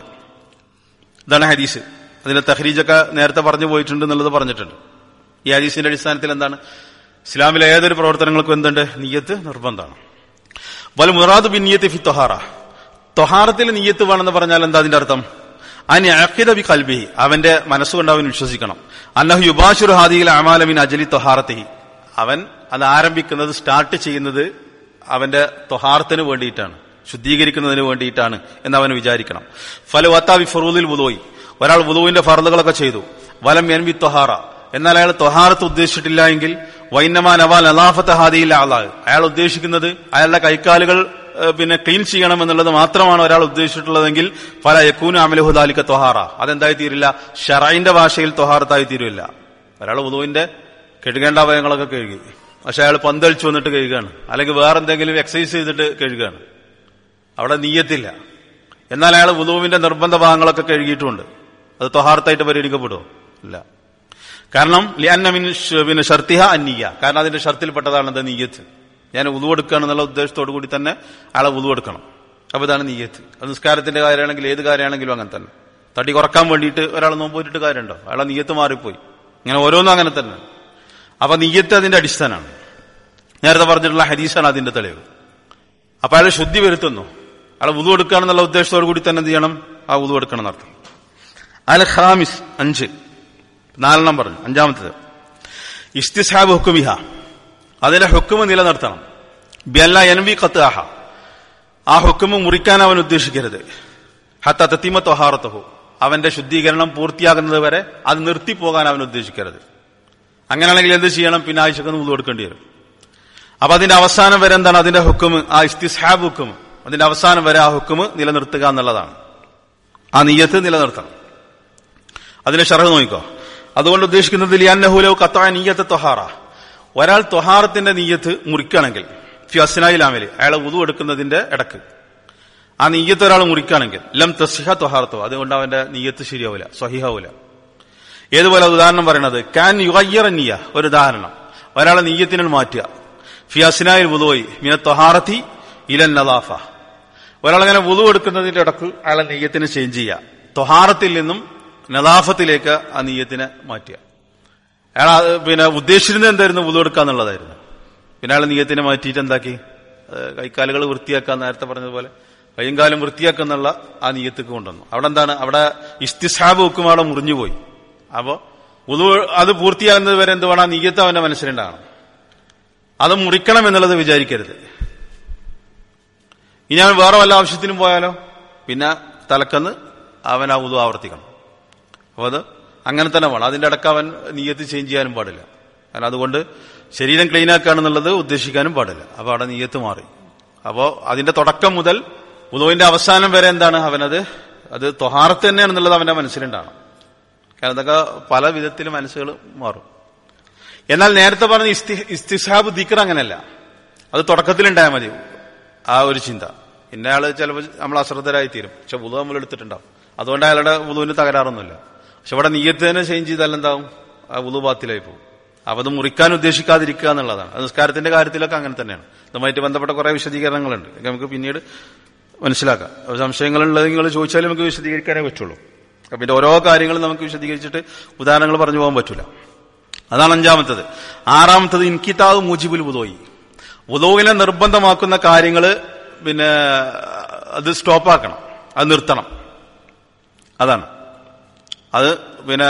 ഇതാണ് ഹദീസ് അതിന്റെ തഹ്രീജൊക്കെ നേരത്തെ പറഞ്ഞു പോയിട്ടുണ്ട് എന്നുള്ളത് പറഞ്ഞിട്ടുണ്ട് ഈ ഹദീസിന്റെ അടിസ്ഥാനത്തിൽ എന്താണ് ഇസ്ലാമിലെ ഏതൊരു പ്രവർത്തനങ്ങൾക്കും എന്തുണ്ട് നീയത്ത് നിർബന്ധമാണ് വൽ മുറാദ് ബിൻ നിയത്ത് ഫി തൊഹാറ തൊഹാറത്തിൽ നീയത്ത് വേണമെന്ന് പറഞ്ഞാൽ എന്താ അതിന്റെ അർത്ഥം അനി അഖിദ ബി കൽബിഹി അവന്റെ മനസ്സുകൊണ്ട് അവൻ വിശ്വസിക്കണം അന്നഹു യുബാഷുർ ഹാദിയിൽ അമാലമിൻ അജലി തൊഹാറത്തിഹി അവൻ അത് ആരംഭിക്കുന്നത് സ്റ്റാർട്ട് ചെയ്യുന്നത് അവന്റെ തൊഹാറത്തിന് വേണ്ടിയിട്ടാണ് ശുദ്ധീകരിക്കുന്നതിന് വേണ്ടിയിട്ടാണ് എന്ന് അവൻ വിചാരിക്കണം ഫല വത്താവി ഫറൂദിൽ വുദോയി ഒരാൾ വുദുവിന്റെ ഫറലുകളൊക്കെ ചെയ്തു വലം എൻ വി തൊഹാറ എന്നാൽ അയാൾ തൊഹാറത്ത് ഉദ്ദേശിച്ചിട്ടില്ല എങ്കിൽ വൈന്നമാൻ അവാൽ അലാഫത്ത് ഹാദിയിൽ ആളാൾ അയാൾ ഉദ്ദേശിക്കുന്നത് അയാളുടെ കൈക്കാലുകൾ ഏഹ്, പിന്നെ ക്ലീൻ ചെയ്യണം എന്നുള്ളത് മാത്രമാണ് ഒരാൾ ഉദ്ദേശിച്ചിട്ടുള്ളതെങ്കിൽ പല യക്കൂന് അമലഹുദാലിക്ക തൊഹാറ അതെന്തായി തീരില്ല ഷറൈന്റെ ഭാഷയിൽ തൊഹാറത്തായി തീരില്ല ഒരാൾ ഉദുവിന്റെ കഴുകേണ്ട അവയവങ്ങളൊക്കെ കഴുകി പക്ഷെ അയാൾ പന്തളിച്ചു വന്നിട്ട് കഴുകുകയാണ് അല്ലെങ്കിൽ വേറെ എന്തെങ്കിലും എക്സസൈസ് ചെയ്തിട്ട് കഴുകുകയാണ് അവിടെ നീയത്തില്ല എന്നാൽ അയാൾ വുദുവിന്റെ നിർബന്ധ ഭാഗങ്ങളൊക്കെ കഴുകിയിട്ടുമുണ്ട് അത് തൊഹാർത്തായിട്ട് പരിഗണിക്കപ്പെടുമോ ഇല്ല കാരണം ലിയന്ന മിൻ ഷ- പിന്നെ ഷർത്തിഹ അന്നീയ കാരണം അതിന്റെ ഷർത്തിൽപ്പെട്ടതാണ് എന്താ നീയത്ത് ഞാൻ ഉതു എടുക്കണം എന്നുള്ള ഉദ്ദേശത്തോടു കൂടി തന്നെ അയാളെ ഉതു എടുക്കണം അപ്പൊ ഇതാണ് നീയത്ത് അത് നിസ്കാരത്തിന്റെ കാര്യമാണെങ്കിൽ ഏത് കാര്യമാണെങ്കിലും അങ്ങനെ തന്നെ തടി കുറക്കാൻ വേണ്ടിയിട്ട് ഒരാൾ നോമ്പോറ്റിട്ട് കാര്യമുണ്ടോ അയാളെ നീയത്ത് മാറിപ്പോയി ഇങ്ങനെ ഓരോന്നും അങ്ങനെ തന്നെ അപ്പൊ നീയത്ത് അതിന്റെ അടിസ്ഥാനമാണ് നേരത്തെ പറഞ്ഞിട്ടുള്ള ഹദീസാണ് അതിന്റെ തെളിവ് അപ്പൊ അയാൾ ശുദ്ധി വരുത്തുന്നു അയാൾ ഉതു എടുക്കുകയാണെന്നുള്ള ഉദ്ദേശത്തോടു കൂടി തന്നെ എന്ത് ചെയ്യണം ആ ഉതു എടുക്കണം എന്നർത്ഥം അൽ ഖാമിസ് അഞ്ച് നാലെണ്ണം പറഞ്ഞു അഞ്ചാമത്തേത് ഇസ്തിസാബ് ഹുക്കുമിഹ അതിന്റെ ഹുക്കുമ് നിലനിർത്തണം ബിയല്ല എൻവി കത്താഹ ആ ഹുക്കുമ് മുറിക്കാൻ അവൻ ഉദ്ദേശിക്കരുത് ഹത്ത തത്തിമ തൊഹാറത്തഹു അവന്റെ ശുദ്ധീകരണം പൂർത്തിയാകുന്നത് വരെ അത് നിർത്തിപ്പോകാൻ അവൻ ഉദ്ദേശിക്കരുത് അങ്ങനെയാണെങ്കിൽ എന്ത് ചെയ്യണം പിന്നെ ആഴ്ചക്കൊന്ന് മുതൽ കൊടുക്കേണ്ടി വരും അപ്പൊ അതിന്റെ അവസാനം വരെ എന്താണ് അതിന്റെ ഹുക്കുമ് ആ ഇസ്തിസ്ഹാബ് ഹുക്കുമ് അതിന്റെ അവസാനം വരെ ആ ഹുക്കുമ് നിലനിർത്തുക എന്നുള്ളതാണ് ആ നീയത്ത് നിലനിർത്തണം അതിന്റെ ഷറഹ് നോക്കിക്കോ അതുകൊണ്ട് ഉദ്ദേശിക്കുന്നത് ലിയാന്നഹുലോ കത്തായ നീയത്ത് തൊഹാറ ഒരാൾ തൊഹാറത്തിന്റെ നീയത്ത് മുറിക്കുകയാണെങ്കിൽ ഫിയസ്നായിൽ ആമല് അയാളെ ഉതു എടുക്കുന്നതിന്റെ ഇടക്ക് ആ നീയത്ത് ഒരാൾ മുറിക്കുകയാണെങ്കിൽ ലം തസിഹ തൊഹാർത്തോ അതുകൊണ്ട് അവന്റെ നീയത്ത് ശരിയാവില്ല സ്വഹിഹാവൂല ഏതുപോലെ ഉദാഹരണം പറയണത് കാൻ യുഗയ്യറ നീയ ഒരു ഉദാഹരണം ഒരാളെ നീയത്തിനെ മാറ്റുക ഫിയസ്നായിൽ വുദോയി മിന തൊഹാറത്തി ഇലൻ നദാഫ ഒരാളങ്ങനെ വുതു എടുക്കുന്നതിന്റെ ഇടക്ക് അയാളെ നെയ്യത്തിന് ചേഞ്ച് ചെയ്യുക തൊഹാറത്തിൽ നിന്നും നദാഫത്തിലേക്ക് ആ നെയ്യത്തിനെ മാറ്റുക അയാൾ അത് പിന്നെ ഉദ്ദേശിച്ചിരുന്നത് എന്തായിരുന്നു വുതു എടുക്കുക എന്നുള്ളതായിരുന്നു പിന്നെ അയാൾ നെയ്യത്തിനെ മാറ്റിയിട്ട് എന്താക്കി ഏഹ് കൈക്കാലുകൾ വൃത്തിയാക്കാൻ നേരത്തെ പറഞ്ഞതുപോലെ കൈയും കാലും വൃത്തിയാക്കുന്നുള്ള ആ നെയ്യത്തേക്ക് കൊണ്ടുവന്നു അവിടെ എന്താണ് അവിടെ ഇസ്തിസാബ് വെക്കും അവിടെ മുറിഞ്ഞുപോയി അപ്പോ വുതു അത് പൂർത്തിയാകുന്നത് വരെ എന്ത് വേണം ആ നെയ്യത്ത് അവന്റെ മനസ്സിലുണ്ടാകണം അത് മുറിക്കണം എന്നുള്ളത് വിചാരിക്കരുത് ഇനി അവൻ വേറെ വല്ല ആവശ്യത്തിനും പോയാലോ പിന്നെ തലക്കന്ന് അവൻ ആ ഉതു ആവർത്തിക്കണം അപ്പൊ അത് അങ്ങനെ തന്നെ വേണം അതിന്റെ ഇടക്ക് അവൻ നീയത്ത് ചേഞ്ച് ചെയ്യാനും പാടില്ല കാരണം അതുകൊണ്ട് ശരീരം ക്ലീൻ ആക്കുകയാണെന്നുള്ളത് ഉദ്ദേശിക്കാനും പാടില്ല അപ്പൊ അവിടെ നീയത്ത് മാറി അപ്പോ അതിന്റെ തുടക്കം മുതൽ ഉദുവിന്റെ അവസാനം വരെ എന്താണ് അവനത് അത് തൊഹാറത്ത് തന്നെയാണെന്നുള്ളത് അവന്റെ മനസ്സിലുണ്ടാണ് കാരണം ഇതൊക്കെ പല വിധത്തിൽ മനസ്സുകൾ മാറും എന്നാൽ നേരത്തെ പറഞ്ഞ ഇസ്തി ഇസ്തിസാബ് ദിക്കർ അങ്ങനെയല്ല അത് തുടക്കത്തിലുണ്ടായാൽ മതി ആ ഒരു ചിന്ത പിന്നെ ആള് ചിലപ്പോൾ നമ്മൾ അശ്രദ്ധരായി തീരും പക്ഷെ വുളു നമ്മൾ എടുത്തിട്ടുണ്ടാവും അതുകൊണ്ട് അയാളുടെ വുളുവിന് തകരാറൊന്നുമില്ല പക്ഷെ ഇവിടെ നീയത്ത് തന്നെ ചേഞ്ച് ചെയ്താൽ എന്താവും ആ വുളു ബാത്തിലായി പോകും അപ്പൊ അത് മുറിക്കാൻ ഉദ്ദേശിക്കാതിരിക്കുക എന്നുള്ളതാണ് അത് നിസ്കാരത്തിന്റെ കാര്യത്തിലൊക്കെ അങ്ങനെ തന്നെയാണ് ഇതുമായിട്ട് ബന്ധപ്പെട്ട കുറെ വിശദീകരണങ്ങളുണ്ട് ഇതൊക്കെ നമുക്ക് പിന്നീട് മനസ്സിലാക്കാം അപ്പൊ സംശയങ്ങളുള്ളത് നിങ്ങൾ ചോദിച്ചാലും നമുക്ക് വിശദീകരിക്കാനേ പറ്റുള്ളൂ അപ്പൊ പിന്നെ ഓരോ കാര്യങ്ങളും നമുക്ക് വിശദീകരിച്ചിട്ട് ഉദാഹരണങ്ങൾ പറഞ്ഞു പോകാൻ പറ്റൂല അതാണ് അഞ്ചാമത്തത് ആറാമത്തത് ഇൻകിതാവ് മുജിബുൽ വുദോയി വുദോവിനെ നിർബന്ധമാക്കുന്ന കാര്യങ്ങൾ പിന്നെ അത് സ്റ്റോപ്പാക്കണം അത് നിർത്തണം അതാണ് അത് പിന്നെ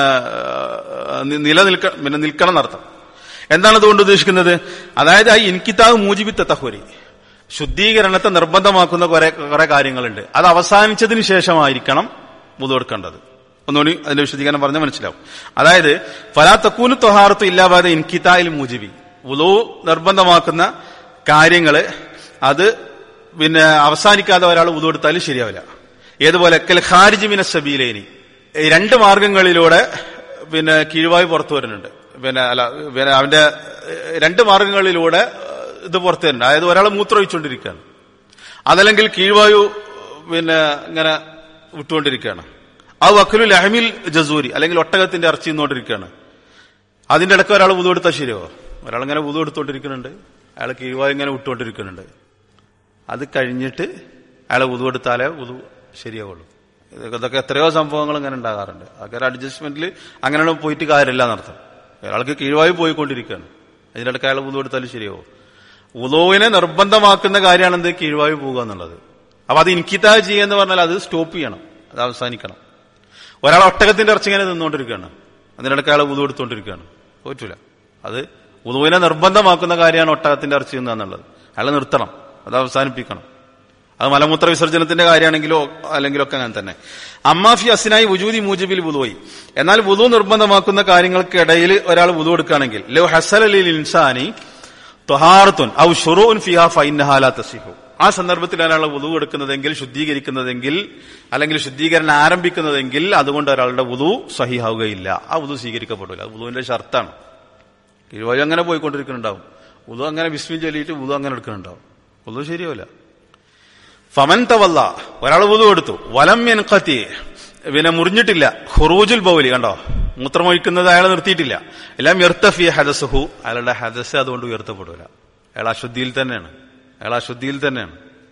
നി- നിലനിൽക്ക പിന്നെ നിൽക്കണം എന്നർത്ഥം എന്താണ് അതുകൊണ്ട് ഉദ്ദേശിക്കുന്നത് അതായത് ആ ഇൻകിതാവ് മൂജിബിത്ത തഹുരി ശുദ്ധീകരണത്തെ നിർബന്ധമാക്കുന്ന കുറെ കുറെ കാര്യങ്ങളുണ്ട് അത് അവസാനിച്ചതിന് ശേഷമായിരിക്കണം മുതലെടുക്കേണ്ടത് ഒന്നുകൂടി അതിന്റെ വിശദീകരണം പറഞ്ഞാൽ മനസ്സിലാവും അതായത് ഫലാ തക്കൂന് തൊഹാറത്ത് ഇല്ലാതെ ഇൻകിതായിൽ മൂജിബി ഉലു നിർബന്ധമാക്കുന്ന കാര്യങ്ങള് അത് പിന്നെ അവസാനിക്കാതെ ഒരാൾ ഉതുകൊടുത്താലും ശരിയാവില്ല ഏതുപോലെ കൽ ഖാരിജിമിന സബീലേനി ഈ രണ്ട് മാർഗങ്ങളിലൂടെ പിന്നെ കീഴ്വായു പുറത്തു വരുന്നുണ്ട് പിന്നെ അല്ല പിന്നെ അവന്റെ ഏഹ്, രണ്ട് മാർഗങ്ങളിലൂടെ ഏഹ്, ഇത് പുറത്തു വരുന്നുണ്ട് അതായത് ഒരാൾ മൂത്രമൊഴിച്ചുകൊണ്ടിരിക്കുകയാണ് അതല്ലെങ്കിൽ കീഴ്വായു പിന്നെ ഇങ്ങനെ വിട്ടുകൊണ്ടിരിക്കുകയാണ് ആ വക്കലു ലഹമിൽ ജസൂരി അല്ലെങ്കിൽ ഒട്ടകത്തിന്റെ ഇറച്ചി നിന്നുകൊണ്ടിരിക്കുകയാണ് അതിന്റെ ഇടയ്ക്ക് ഒരാൾ ഉതു എടുത്താൽ ശരിയാവോ ഒരാൾ ഇങ്ങനെ ഉതു എടുത്തുകൊണ്ടിരിക്കുന്നുണ്ട് അയാൾ കീഴ്വായു ഇങ്ങനെ വിട്ടുകൊണ്ടിരിക്കുന്നുണ്ട് അത് കഴിഞ്ഞിട്ട് അയാളെ ഉതു എടുത്താലേ ഉതു ശരിയാവുള്ളൂ ഇതൊക്കെ ഇതൊക്കെ എത്രയോ സംഭവങ്ങൾ ഇങ്ങനെ ഉണ്ടാകാറുണ്ട് അതൊക്കെ ഒരു അഡ്ജസ്റ്റ്മെന്റിൽ അങ്ങനെയാണ് പോയിട്ട് കാര്യമില്ല എന്നർത്ഥം ഒരാൾക്ക് കീഴ്വായു പോയിക്കൊണ്ടിരിക്കുകയാണ് അതിനിടയ്ക്ക് അയാൾ ഉതു എടുത്താലും ശരിയാവും ഉദോവിനെ നിർബന്ധമാക്കുന്ന കാര്യമാണ് എന്ത് കീഴ്വായു പോകുക എന്നുള്ളത് അപ്പൊ അത് ഇൻകിതാ ചെയ്യുക പറഞ്ഞാൽ അത് സ്റ്റോപ്പ് ചെയ്യണം അത് അവസാനിക്കണം ഒരാൾ ഒട്ടകത്തിന്റെ ഇറച്ചി ഇങ്ങനെ നിന്നുകൊണ്ടിരിക്കുകയാണ് അതിനിടയ്ക്ക് അയാൾ ഉതു എടുത്തുകൊണ്ടിരിക്കുകയാണ് പറ്റൂല അത് ഉദുവിനെ നിർബന്ധമാക്കുന്ന കാര്യമാണ് ഒട്ടകത്തിന്റെ ഇറച്ചി തിന്നുക എന്നുള്ളത് അയാൾ നിർത്തണം അത് അവസാനിപ്പിക്കണം അത് മലമൂത്ര വിസർജനത്തിന്റെ കാര്യമാണെങ്കിലോ അല്ലെങ്കിലോ ഒക്കെ അങ്ങനെ തന്നെ അമ്മാഫി അസിനായി വുജൂദി മൂജിബിൽ വുതുവായി എന്നാൽ വുതു നിർബന്ധമാക്കുന്ന കാര്യങ്ങൾക്കിടയിൽ ഒരാൾ വുതു എടുക്കുകയാണെങ്കിൽ ലോ ഹസൽ അലിൽ ഇൻസാനി തൊഹാർത്തുൻ ഔ ഷുറൂൻ ഫിഹ ഫൈനഹാല തസിഹു ആ സന്ദർഭത്തിൽ ഒരാളെ വുതു എടുക്കുന്നതെങ്കിൽ ശുദ്ധീകരിക്കുന്നതെങ്കിൽ അല്ലെങ്കിൽ ശുദ്ധീകരണം ആരംഭിക്കുന്നതെങ്കിൽ അതുകൊണ്ട് ഒരാളുടെ വുതു സഹിഹാവുകയില്ല ആ വുതു സ്വീകരിക്കപ്പെടില്ല അത് വുതുവിന്റെ ഷർത്താണ് ഇരുവഴി അങ്ങനെ പോയിക്കൊണ്ടിരിക്കുന്നുണ്ടാവും വുതു അങ്ങനെ വിസ്മി ചൊല്ലിയിട്ട് വുതു അങ്ങനെ എടുക്കുന്നുണ്ടാവും വുതു ശരിയാവില്ല ഫമൻ തവല്ല ഒരാൾ വുതു എടുത്തു വലം എൻകത്തി പിന്നെ മുറിഞ്ഞിട്ടില്ല ഹുറൂജുൽ ബൗലി കണ്ടോ മൂത്രമൊഴിക്കുന്നത് അയാൾ നിർത്തിയിട്ടില്ല എല്ലാം എർത്തഫിയ ഹദസുഹു അയാളുടെ ഹദസ് അതുകൊണ്ട് ഉയർത്തപ്പെടില്ല അയാൾ അശുദ്ധിയിൽ തന്നെയാണ് അയാൾ അശുദ്ധിയിൽ തന്നെയാണ്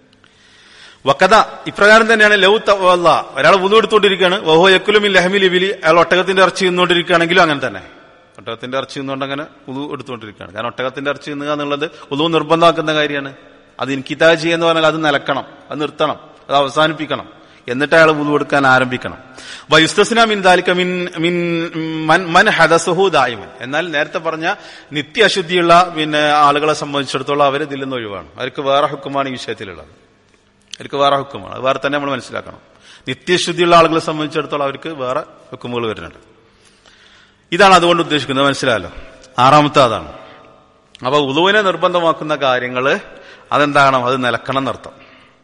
വക്കത ഇപ്രകാരം തന്നെയാണ് ലവ് തവല്ല ഒരാൾ വുതു എടുത്തുകൊണ്ടിരിക്കുകയാണ് വഹോ യക്കുലുമിൻ ലഹമിൽ ഇബിലി അയാൾ ഒട്ടകത്തിന്റെ ഇറച്ചി നിന്നുകൊണ്ടിരിക്കുകയാണെങ്കിലും അങ്ങനെ തന്നെ ഒട്ടകത്തിന്റെ ഇറച്ചി നിന്നുകൊണ്ട് അങ്ങനെ ഉതു എടുത്തുകൊണ്ടിരിക്കുകയാണ് കാരണം ഒട്ടകത്തിന്റെ ഇറച്ചി നിന്നുക എന്നുള്ളത് ഉതു നിർബന്ധമാക്കുന്ന കാര്യമാണ് അത് ഇൻകിതാജി എന്ന് പറഞ്ഞാൽ അത് നിലക്കണം അത് നിർത്തണം അത് അവസാനിപ്പിക്കണം എന്നിട്ട് അയാൾ ഉതു എടുക്കാൻ ആരംഭിക്കണം വയുസ്തസ്ന മിൻ ദാലിക മിൻ മിൻ മൻ- മൻ ഹദസുഹു ദായിമൻ എന്നാൽ നേരത്തെ പറഞ്ഞ നിത്യ അശുദ്ധിയുള്ള പിന്നെ ആളുകളെ സംബന്ധിച്ചിടത്തോളം അവർ ഇതിൽ നിന്ന് ഒഴിവാണ് അവർക്ക് വേറെ ഹുക്കുമാണ് ഈ വിഷയത്തിലുള്ളത് അവർക്ക് വേറെ ഹുക്കുമാണ് അത് വേറെ തന്നെ നമ്മൾ മനസ്സിലാക്കണം നിത്യശുദ്ധിയുള്ള ആളുകളെ സംബന്ധിച്ചിടത്തോളം അവർക്ക് വേറെ ഹുക്കുമുകൾ വരുന്നുണ്ട് ഇതാണ് അതുകൊണ്ട് ഉദ്ദേശിക്കുന്നത് മനസ്സിലായല്ലോ ആറാമത്തെ അതാണ് അപ്പൊ ഉളുവിനെ നിർബന്ധമാക്കുന്ന കാര്യങ്ങള് അതെന്താണ് അത് നിലക്കണം എന്നർത്ഥം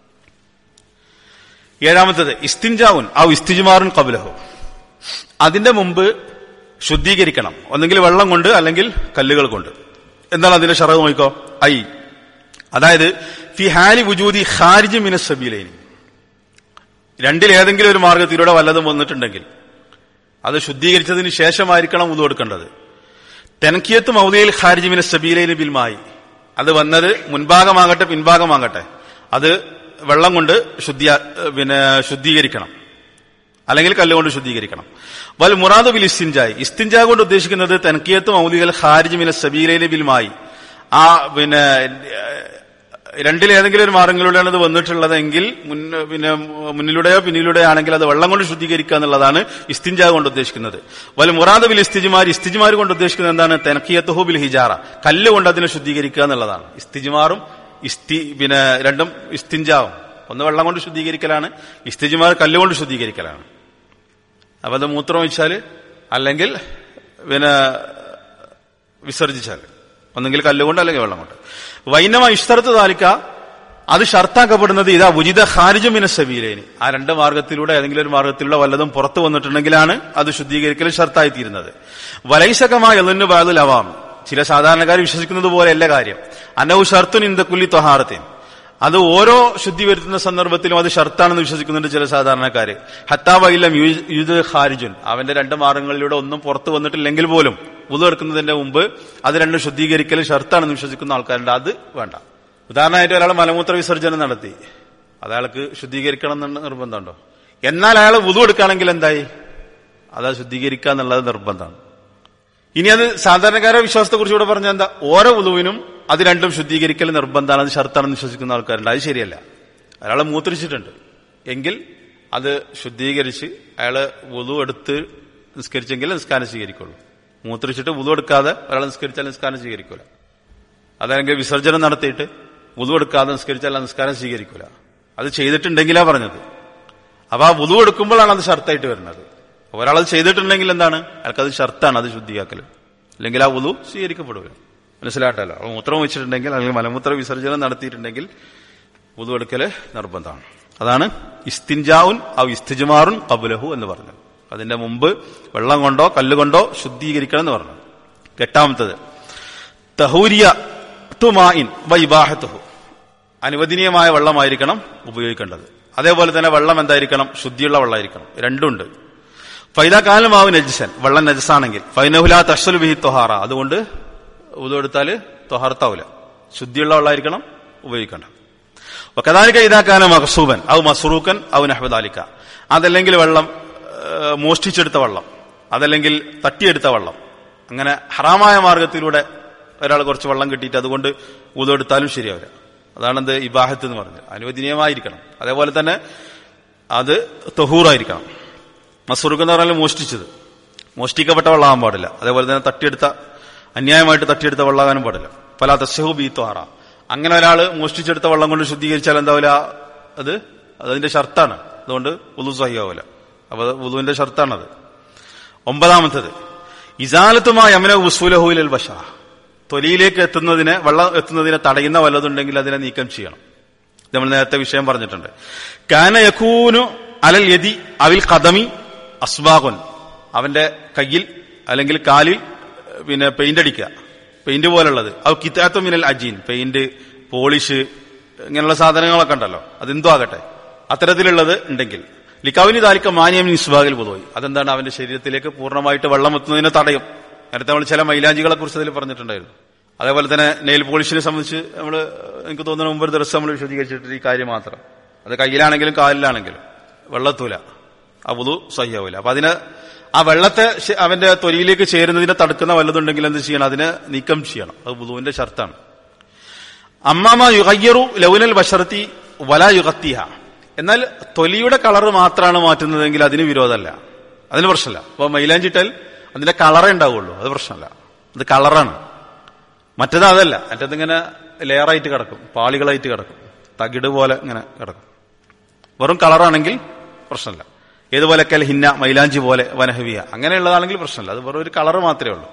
ഏഴാമത്തത് ഇസ്തിൻജാവുൻ ആ ഇസ്തിജുമാറുൻ കബുലഹു അതിന്റെ മുമ്പ് ശുദ്ധീകരിക്കണം ഒന്നെങ്കിൽ വെള്ളം കൊണ്ട് അല്ലെങ്കിൽ കല്ലുകൾ കൊണ്ട് എന്താണ് അതിന്റെ ഷറവ് നോക്കിക്കോ ഐ അതായത് ഫി ഹാലി വുജൂദി ഖാരിജ് മിനസ് സബീലൈനി രണ്ടിലേതെങ്കിലും ഒരു മാർഗത്തിലൂടെ വല്ലതും വന്നിട്ടുണ്ടെങ്കിൽ അത് ശുദ്ധീകരിച്ചതിന് ശേഷമായിരിക്കണം ഉതു കൊടുക്കേണ്ടത് തെനക്കിയത്ത് മൗദിയിൽ ഖാരിജ് മിനസ് സബീലൈനി ബിൽമായി അത് വന്നത് മുൻഭാഗമാകട്ടെ പിൻഭാഗമാകട്ടെ അത് വെള്ളം കൊണ്ട് ശുദ്ധി പിന്നെ ശുദ്ധീകരിക്കണം അല്ലെങ്കിൽ കല്ലുകൊണ്ട് ശുദ്ധീകരിക്കണം വൽ മുറാദ് ബിൽ ഇസ്തിൻജായി ഇസ്തിൻജാ കൊണ്ട് ഉദ്ദേശിക്കുന്നത് തെനക്കിയത്ത് മൗലികൾ ഖാരിജ് മിന സബീലയിലെ ബിൽമായി ആ പിന്നെ ഏഹ്, രണ്ടിലേതെങ്കിലും ഒരു മാർഗങ്ങളിലൂടെയാണ് ഇത് വന്നിട്ടുള്ളതെങ്കിൽ മുന്ന- പിന്നെ മുന്നിലൂടെയോ പിന്നിലൂടെയോ ആണെങ്കിൽ അത് വെള്ളം കൊണ്ട് ശുദ്ധീകരിക്കുക എന്നുള്ളതാണ് ഇസ്തിൻജാ കൊണ്ട് ഉദ്ദേശിക്കുന്നത് വൽ മുറാദ് ബിൽ ഇസ്തിജുമാർ ഇസ്തിജുമാർ കൊണ്ട് ഉദ്ദേശിക്കുന്നത് എന്താണ് തെനക്കിയത്തുഹു ബിൽ ഹിജാറ കല്ല് കൊണ്ട് അതിനെ ശുദ്ധീകരിക്കുക എന്നുള്ളതാണ് ഇസ്തിജുമാറും ഇസ്തി പിന്നെ രണ്ടും ഇസ്തിൻജാവും ഒന്ന് വെള്ളം കൊണ്ട് ശുദ്ധീകരിക്കലാണ് ഇസ്തിജുമാർ കല്ലുകൊണ്ട് ശുദ്ധീകരിക്കലാണ് അപ്പൊ അത് മൂത്രം ഒഴിച്ചാൽ അല്ലെങ്കിൽ പിന്നെ വിസർജിച്ചാൽ ഒന്നെങ്കിൽ കല്ലുകൊണ്ട് അല്ലെങ്കിൽ വെള്ളം കൊണ്ട് വൈനമ ഇഷ്ടർത്ത് താലിക്ക അത് ഷർത്താക്കപ്പെടുന്നത് ഇതാ ഉചിത ഹാരിജമിന സബീലേനി ആ രണ്ട് മാർഗത്തിലൂടെ ഏതെങ്കിലും ഒരു മാർഗത്തിലൂടെ വല്ലതും പുറത്തു വന്നിട്ടുണ്ടെങ്കിലാണ് അത് ശുദ്ധീകരിക്കൽ ഷർത്തായി തീരുന്നത് വലൈസകമായ എന്നു ബാദുൽ അവാം ചില സാധാരണക്കാർ വിശ്വസിക്കുന്നത് പോലെയല്ല കാര്യം അനവ് ഷർത്തുൻ ഇന്ദക്കുല്ലി തൊഹാറത്തേൻ അത് ഓരോ ശുദ്ധി വരുത്തുന്ന സന്ദർഭത്തിലും അത് ഷർത്താണെന്ന് വിശ്വസിക്കുന്നുണ്ട് ചില സാധാരണക്കാര് ഹത്താബയില്ലം യുദ് ഖാരിജുൻ അവന്റെ രണ്ട് മാർഗങ്ങളിലൂടെ ഒന്നും പുറത്തു വന്നിട്ടില്ലെങ്കിൽ പോലും ഉതു എടുക്കുന്നതിന്റെ മുമ്പ് അത് രണ്ടും ശുദ്ധീകരിക്കൽ ഷർത്താണെന്ന് വിശ്വസിക്കുന്ന ആൾക്കാരുണ്ട് അത് വേണ്ട ഉദാഹരണമായിട്ട് ഒരാൾ മലമൂത്ര വിസർജനം നടത്തി അത് അയാൾക്ക് ശുദ്ധീകരിക്കണം എന്ന് നിർബന്ധമുണ്ടോ എന്നാൽ അയാൾ വുതു എടുക്കുകയാണെങ്കിൽ എന്തായി അത് ശുദ്ധീകരിക്കുക എന്നുള്ളത് നിർബന്ധമാണ് ഇനി അത് സാധാരണക്കാരുടെ വിശ്വാസത്തെ കുറിച്ച് ഇവിടെ പറഞ്ഞ എന്താ ഓരോ വുതുവിനും അത് രണ്ടും ശുദ്ധീകരിക്കൽ നിർബന്ധമാണ് അത് ഷർത്താണെന്ന് വിശ്വസിക്കുന്ന ആൾക്കാരുണ്ട് അത് ശരിയല്ല അയാളെ മൂത്രിച്ചിട്ടുണ്ട് എങ്കിൽ അത് ശുദ്ധീകരിച്ച് അയാള് വുതു എടുത്ത് നിസ്കരിച്ചെങ്കിൽ നിസ്കാരം സ്വീകരിക്കുള്ളൂ മൂത്രിച്ചിട്ട് വുതു എടുക്കാതെ ഒരാൾ നിസ്കരിച്ചാൽ നിസ്കാരം സ്വീകരിക്കൂല അതല്ലെങ്കിൽ വിസർജനം നടത്തിയിട്ട് വുതു എടുക്കാതെ നിസ്കരിച്ചാൽ ആ നിസ്കാരം സ്വീകരിക്കൂല അത് ചെയ്തിട്ടുണ്ടെങ്കിലാ പറഞ്ഞത് അപ്പൊ ആ വുതു എടുക്കുമ്പോഴാണ് അത് ഷർത്തായിട്ട് വരുന്നത് ഒരാളത് ചെയ്തിട്ടുണ്ടെങ്കിൽ എന്താണ് അയാൾക്കത് ഷർത്താണ് അത് ശുദ്ധിയാക്കൽ അല്ലെങ്കിൽ ആ വുതു സ്വീകരിക്കപ്പെടുക മനസ്സിലാട്ടല്ലോ അപ്പൊ മൂത്രം വെച്ചിട്ടുണ്ടെങ്കിൽ അല്ലെങ്കിൽ മലമൂത്ര വിസർജനം നടത്തിയിട്ടുണ്ടെങ്കിൽ വുതു എടുക്കല് നിർബന്ധമാണ് അതാണ് ഇസ്തിൻജാവുൻ ഔ ഇസ്തിജുമാറുൻ കബുലഹു എന്ന് പറഞ്ഞത് അതിന്റെ മുമ്പ് വെള്ളം കൊണ്ടോ കല്ലുകൊണ്ടോ ശുദ്ധീകരിക്കണം എന്ന് പറഞ്ഞു എട്ടാമത്തത് തഹൂരിയ തുമായിൻ വൈബാഹത്തുഹു അനുവദനീയമായ വെള്ളമായിരിക്കണം ഉപയോഗിക്കേണ്ടത് അതേപോലെ തന്നെ വെള്ളം എന്തായിരിക്കണം ശുദ്ധിയുള്ള വെള്ളമായിരിക്കണം രണ്ടുണ്ട് ഫൈദാകാലമാവ് നജിസൻ വെള്ളം നജസാണെങ്കിൽ ഫൈനഹുല തഷൽ ബിഹി തൊഹാറ അതുകൊണ്ട് ഉതെടുത്താല് തൊഹാർത്താവൂല ശുദ്ധിയുള്ള വെള്ളമായിരിക്കണം ഉപയോഗിക്കേണ്ടത് കഥാലിക്ക ഇതാക്കാന മഹസൂബൻ ഔ മസ്റൂക്കൻ ഔ നഹബദാലിക്ക അതല്ലെങ്കിൽ വെള്ളം ഏഹ്, മോഷ്ടിച്ചെടുത്ത വെള്ളം അതല്ലെങ്കിൽ തട്ടിയെടുത്ത വെള്ളം അങ്ങനെ ഹറാമായ മാർഗത്തിലൂടെ ഒരാൾ കുറച്ച് വെള്ളം കിട്ടിയിട്ട് അതുകൊണ്ട് ഊതെടുത്താലും ശരിയാവില്ല അതാണെന്ത് ഇബാഹത്ത് എന്ന് പറഞ്ഞത് അനുവദനീയമായിരിക്കണം അതേപോലെ തന്നെ അത് തൊഹൂറായിരിക്കണം മസൂർക്ക് എന്ന് പറഞ്ഞാൽ മോഷ്ടിച്ചത് മോഷ്ടിക്കപ്പെട്ട വെള്ളമാകാൻ പാടില്ല അതേപോലെ തന്നെ തട്ടിയെടുത്ത അന്യായമായിട്ട് തട്ടിയെടുത്ത വെള്ളമാകാനും പാടില്ല പല തസ്സഹു ബീത്വാറ അങ്ങനെ ഒരാൾ മോഷ്ടിച്ചെടുത്ത വെള്ളം കൊണ്ട് ശുദ്ധീകരിച്ചാൽ എന്താവില്ല അത് അതിന്റെ ഷർത്താണ് അതുകൊണ്ട് ഉദു സഹിയാവില്ല അപ്പൊ ഉദുവിന്റെ ഷർത്താണത് ഒമ്പതാമത്തത് ഇസാലത്തുമായ അമന ഉസൂലഹുലൽ ബഷ തൊലിയിലേക്ക് എത്തുന്നതിനെ വെള്ളം എത്തുന്നതിനെ തടയുന്ന വല്ലതുണ്ടെങ്കിൽ അതിനെ നീക്കം ചെയ്യണം ഇത് നമ്മൾ നേരത്തെ വിഷയം പറഞ്ഞിട്ടുണ്ട് കാന യക്കൂനു അലൽ യതി അവിൽ കദമി അസ്ബാഖുൻ അവന്റെ കയ്യിൽ അല്ലെങ്കിൽ കാലിൽ ഏഹ്, പിന്നെ പെയിന്റ് അടിക്കുക പെയിന്റ് പോലുള്ളത് അത് കിത്താത്തു മിനൽ അജീൻ പെയിന്റ് പോളിഷ് ഇങ്ങനെയുള്ള സാധനങ്ങളൊക്കെ ഉണ്ടല്ലോ അതെന്തോ ആകട്ടെ അത്തരത്തിലുള്ളത് ഉണ്ടെങ്കിൽ ലിക്കാവിന് താലിക്ക മാനിയം നിസ്ബാഗിൽ പോയി അതെന്താണ് അവന്റെ ശരീരത്തിലേക്ക് പൂർണ്ണമായിട്ട് വെള്ളം എത്തുന്നതിനെ തടയും നേരത്തെ നമ്മൾ ചില മൈലാഞ്ചികളെ കുറിച്ച് അതിൽ പറഞ്ഞിട്ടുണ്ടായിരുന്നു അതേപോലെ തന്നെ നെയിൽ പോളിഷിനെ സംബന്ധിച്ച് നമ്മൾ എനിക്ക് തോന്നുന്ന മുമ്പ് ഒരു ദിവസം നമ്മൾ വിശദീകരിച്ചിട്ട് ഈ കാര്യം മാത്രം അത് കയ്യിലാണെങ്കിലും കാലിലാണെങ്കിലും വെള്ളത്തൂല അവുതു സഹ്യാവൂല അപ്പൊ അതിന് ആ വെള്ളത്തെ ശ- അവന്റെ തൊലിയിലേക്ക് ചേരുന്നതിനെ തടുക്കുന്ന വല്ലതുണ്ടെങ്കിൽ എന്ത് ചെയ്യണം അതിനെ നീക്കം ചെയ്യണം അത് വുതുവിന്റെ ഷർത്താണ് അമ്മാമ യുഗയ്യറു ലൗനൽ ബഷറത്തി വല യുഗത്തിഹ എന്നാൽ തൊലിയുടെ കളർ മാത്രമാണ് മാറ്റുന്നതെങ്കിൽ അതിന് വിരോധമല്ല അതിന് പ്രശ്നമില്ല അപ്പൊ മൈലാഞ്ചിട്ടാൽ അതിന്റെ കളറേ ഉണ്ടാവുള്ളൂ അത് പ്രശ്നമല്ല അത് കളറാണ് മറ്റേത് അതല്ല മറ്റേത് ഇങ്ങനെ ലെയറായിട്ട് കിടക്കും പാളികളായിട്ട് കിടക്കും തകിട് പോലെ ഇങ്ങനെ കിടക്കും വെറും കളറാണെങ്കിൽ പ്രശ്നമില്ല ഏതുപോലെ കൽ ഹിന്ന മൈലാഞ്ചി പോലെ വനഹവിയ അങ്ങനെയുള്ളതാണെങ്കിൽ പ്രശ്നമില്ല അത് വെറും ഒരു കളർ മാത്രമേ ഉള്ളൂ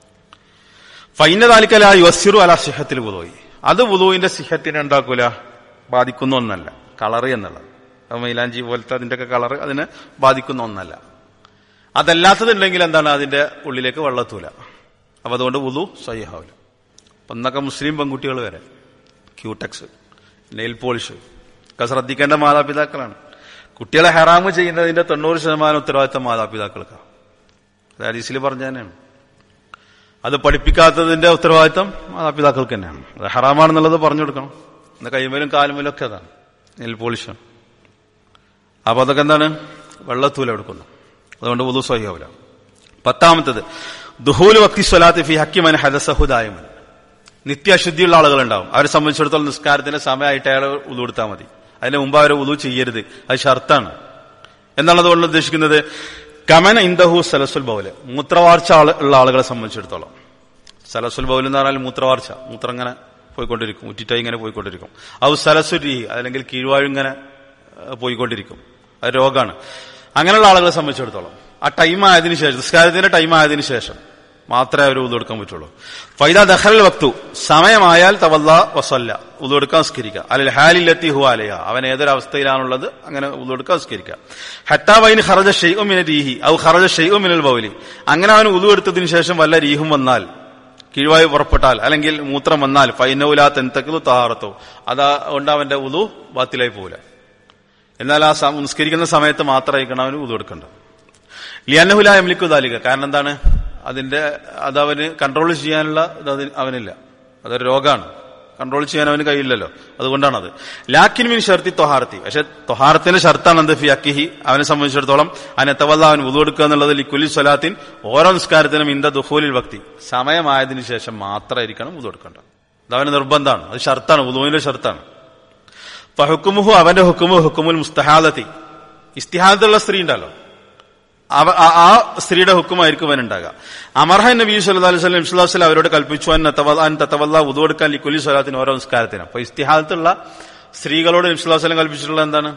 ഫൈന താലിക്കല യുസിറു അല സിഹത്തിൽ വുതോയി അത് വുതുവിന്റെ സിഹത്തിനെ ഉണ്ടാക്കൂല ബാധിക്കുന്ന ഒന്നല്ല കളർ എന്നുള്ളത് അത് മൈലാഞ്ചി പോലത്തെ അതിന്റെ ഒക്കെ കളർ അതിനെ ബാധിക്കുന്ന ഒന്നല്ല അതല്ലാത്തതുണ്ടെങ്കിൽ എന്താണ് അതിന്റെ ഉള്ളിലേക്ക് വെള്ളത്തൂല അപ്പൊ അതുകൊണ്ട് വുതു സഹിഹാവില്ല അപ്പൊ ഇന്നൊക്കെ മുസ്ലിം പെൺകുട്ടികൾ വരെ ക്യൂടെക്സ് നെയിൽ പോളിഷ് ഒക്കെ ശ്രദ്ധിക്കേണ്ട മാതാപിതാക്കളാണ് കുട്ടികളെ ഹറാമ് ചെയ്യുന്നതിന്റെ തൊണ്ണൂറ് ശതമാനം ഉത്തരവാദിത്തം മാതാപിതാക്കൾക്കാണ് അത് ഹദീസിൽ പറഞ്ഞ തന്നെയാണ് അത് പഠിപ്പിക്കാത്തതിന്റെ ഉത്തരവാദിത്തം മാതാപിതാക്കൾക്ക് തന്നെയാണ് അത് ഹറാമാണെന്നുള്ളത് പറഞ്ഞു കൊടുക്കണം എന്ന കൈമേലും കാലുമേലും ഒക്കെ അതാണ് നെൽ പോളിഷാണ് അപ്പൊ അതൊക്കെ എന്താണ് വെള്ളത്തൂല എടുക്കുന്നു അതുകൊണ്ട് ഉദു സ്വഹിയാവില്ല പത്താമത്തത് ദുഹൂല് വക്തി സ്വലാത്ത് ഫി ഹക്കിമൻ ഹദസഹുദായമൻ നിത്യശുദ്ധിയുള്ള ആളുകളുണ്ടാവും അവരെ സംബന്ധിച്ചിടത്തോളം നിസ്കാരത്തിന്റെ സമയമായിട്ട് അയാൾ ഉദു കൊടുത്താൽ മതി അതിന് മുമ്പ് അവർ ഉദു ചെയ്യരുത് അത് ഷർത്താണ് എന്നാണ് അതുകൊണ്ട് ഉദ്ദേശിക്കുന്നത് കമന ഇന്ദഹു സലസുൽ ബൗല് മൂത്രവാർച്ച ആള് ഉള്ള ആളുകളെ സംബന്ധിച്ചിടത്തോളം സലസുൽ ബൗൽ എന്ന് പറഞ്ഞാൽ മൂത്രവാർച്ച മൂത്രം ഇങ്ങനെ പോയിക്കൊണ്ടിരിക്കും ഉറ്റിറ്റായി ഇങ്ങനെ പോയിക്കൊണ്ടിരിക്കും ഔ സലസുരി അല്ലെങ്കിൽ കീഴ്വാഴിങ്ങനെ ഏഹ്, പോയിക്കൊണ്ടിരിക്കും അത് രോഗമാണ് അങ്ങനെയുള്ള ആളുകളെ സംബന്ധിച്ചിടത്തോളം ആ ടൈം ആയതിനു ശേഷം നിസ്കാരത്തിന്റെ ടൈം ആയതിനു ശേഷം മാത്രമേ അവർ ഉതെടുക്കാൻ പറ്റുള്ളൂ ഫൈദ ദഹൽ വക്തു സമയമായാൽ തവല്ല വസല്ല ഉതെടുക്കാൻ സ്കരിക്കുക അല്ലെങ്കിൽ ഹാലിലെത്തി ഹു അലയ അവൻ ഏതൊരവസ്ഥയിലാണുള്ളത് അങ്ങനെ ഉതെടുക്കാൻ സ്കരിക്കുക ഹത്താ വൈൻ ഹറജ ഷെയ്ഉമിന രീഹി ഔ ഹറജ ഷെയ്ഉമിനൽ ബൗലി അങ്ങനെ അവൻ ഉതു എടുത്തതിന് ശേഷം വല്ല രീഹും വന്നാൽ കീഴ്വായു പുറപ്പെട്ടാൽ അല്ലെങ്കിൽ മൂത്രം വന്നാൽ ഫൈനൌലാ തെന്തക്കു താറത്തോ അതാ കൊണ്ട് അവന്റെ ഉതു ബാത്തിലായി പോകില്ല എന്നാൽ ആ സം- നിസ്കരിക്കുന്ന സമയത്ത് മാത്രമായിരിക്കണം അവന് ഉതു എടുക്കേണ്ടത് ലിയാനഹുല എംലിക്കു ദാലിക കാരണം എന്താണ് അതിന്റെ അത് അവന് കൺട്രോൾ ചെയ്യാനുള്ള ഇത് അതിന് അവനില്ല അതൊരു രോഗമാണ് കൺട്രോൾ ചെയ്യാൻ അവന് കഴിയില്ലല്ലോ അതുകൊണ്ടാണത് ലാക്കിൻ മീൻ ഷർത്തി തൊഹാർത്തി പക്ഷെ തൊഹാറത്തിന്റെ ഷർത്താണ് എന്ത് ഫി അക്കിഹി അവനെ സംബന്ധിച്ചിടത്തോളം അവനെത്തവല്ല അവൻ ഉതു എടുക്കുക എന്നുള്ളത് ലിക്കുലി സ്വലാത്തിൻ ഓരോ നിസ്കാരത്തിനും ഇന്ത ദുഹൂലിൽ ഭക്തി സമയമായതിനു ശേഷം മാത്രമായിരിക്കണം ഉതു എടുക്കേണ്ടത് അത് അവന് നിർബന്ധമാണ് അത് ഷർത്താണ് ഉദുവിന്റെ ഷർത്താണ് ഫഹുക്കുമുഹു അവന്റെ ഹുക്കുമു ഹുക്കുമുൽ മുസ്തഹാദത്തി ഇസ്തിഹാദത്തുള്ള സ്ത്രീ ഉണ്ടല്ലോ അവ- ആ- ആ സ്ത്രീയുടെ ഹുക്കുമായിരിക്കും അവനുണ്ടാകുക അമർഹ നബി സല്ലല്ലാഹു അലൈഹി വസല്ലം ഇസ്ലാസ്ലം അവരോട് കൽപ്പിച്ചു അൻ തത്തവ- അൻ തത്തവല്ല ഉദുവെടുക്കാൻ ലിക്കുലി സ്വലാത്തിന് ഓരോ നിസ്കാരത്തിന് അപ്പൊ ഇസ്തിഹാദത്തുള്ള സ്ത്രീകളോട് നബി സല്ലല്ലാഹു അലൈഹി വസല്ലം കൽപ്പിച്ചിട്ടുള്ള എന്താണ്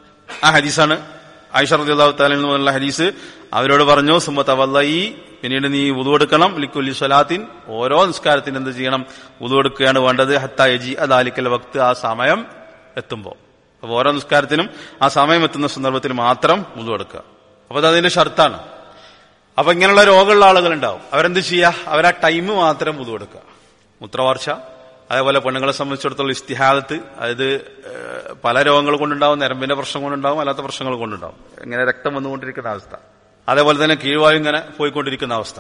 ആ ഹദീസാണ് ആയിഷ റളിയല്ലാഹു തആല എന്നുള്ള ഹദീസ് അവരോട് പറഞ്ഞു സുമ്മ തവല്ലയി പിന്നീട് നീ ഉദുവെടുക്കണം ലിക്കുലി സ്വലാത്തിൻ ഓരോ നിസ്കാരത്തിന് എന്ത് ചെയ്യണം ഉദുവെടുക്കുകയാണ് വേണ്ടത് ഹത്ത യജി അദാലിക്കൽ വക്ത് ആ സമയം എത്തുമ്പോൾ അപ്പൊ ഓരോ നിസ്കാരത്തിനും ആ സമയം എത്തുന്ന സന്ദർഭത്തിൽ മാത്രം ഉദുവെടുക്കുക അപ്പൊ അത് അതിന്റെ ഷർത്താണ് അപ്പൊ ഇങ്ങനെയുള്ള രോഗമുള്ള ആളുകൾ ഉണ്ടാവും അവരെന്ത് ചെയ്യുക അവരാ ടൈം മാത്രം ഉദുവെടുക്കുക മൂത്രവാർച്ച അതേപോലെ പെണ്ണുങ്ങളെ സംബന്ധിച്ചിടത്തോളം ഇസ്തിഹാദത്ത് അതായത് ഏഹ്, പല രോഗങ്ങൾ കൊണ്ടുണ്ടാവും നരമ്പിന്റെ പ്രശ്നം കൊണ്ടുണ്ടാവും അല്ലാത്ത പ്രശ്നങ്ങൾ കൊണ്ടുണ്ടാവും ഇങ്ങനെ രക്തം വന്നുകൊണ്ടിരിക്കുന്ന അവസ്ഥ അതേപോലെ തന്നെ കീഴ്വായു ഇങ്ങനെ പോയിക്കൊണ്ടിരിക്കുന്ന അവസ്ഥ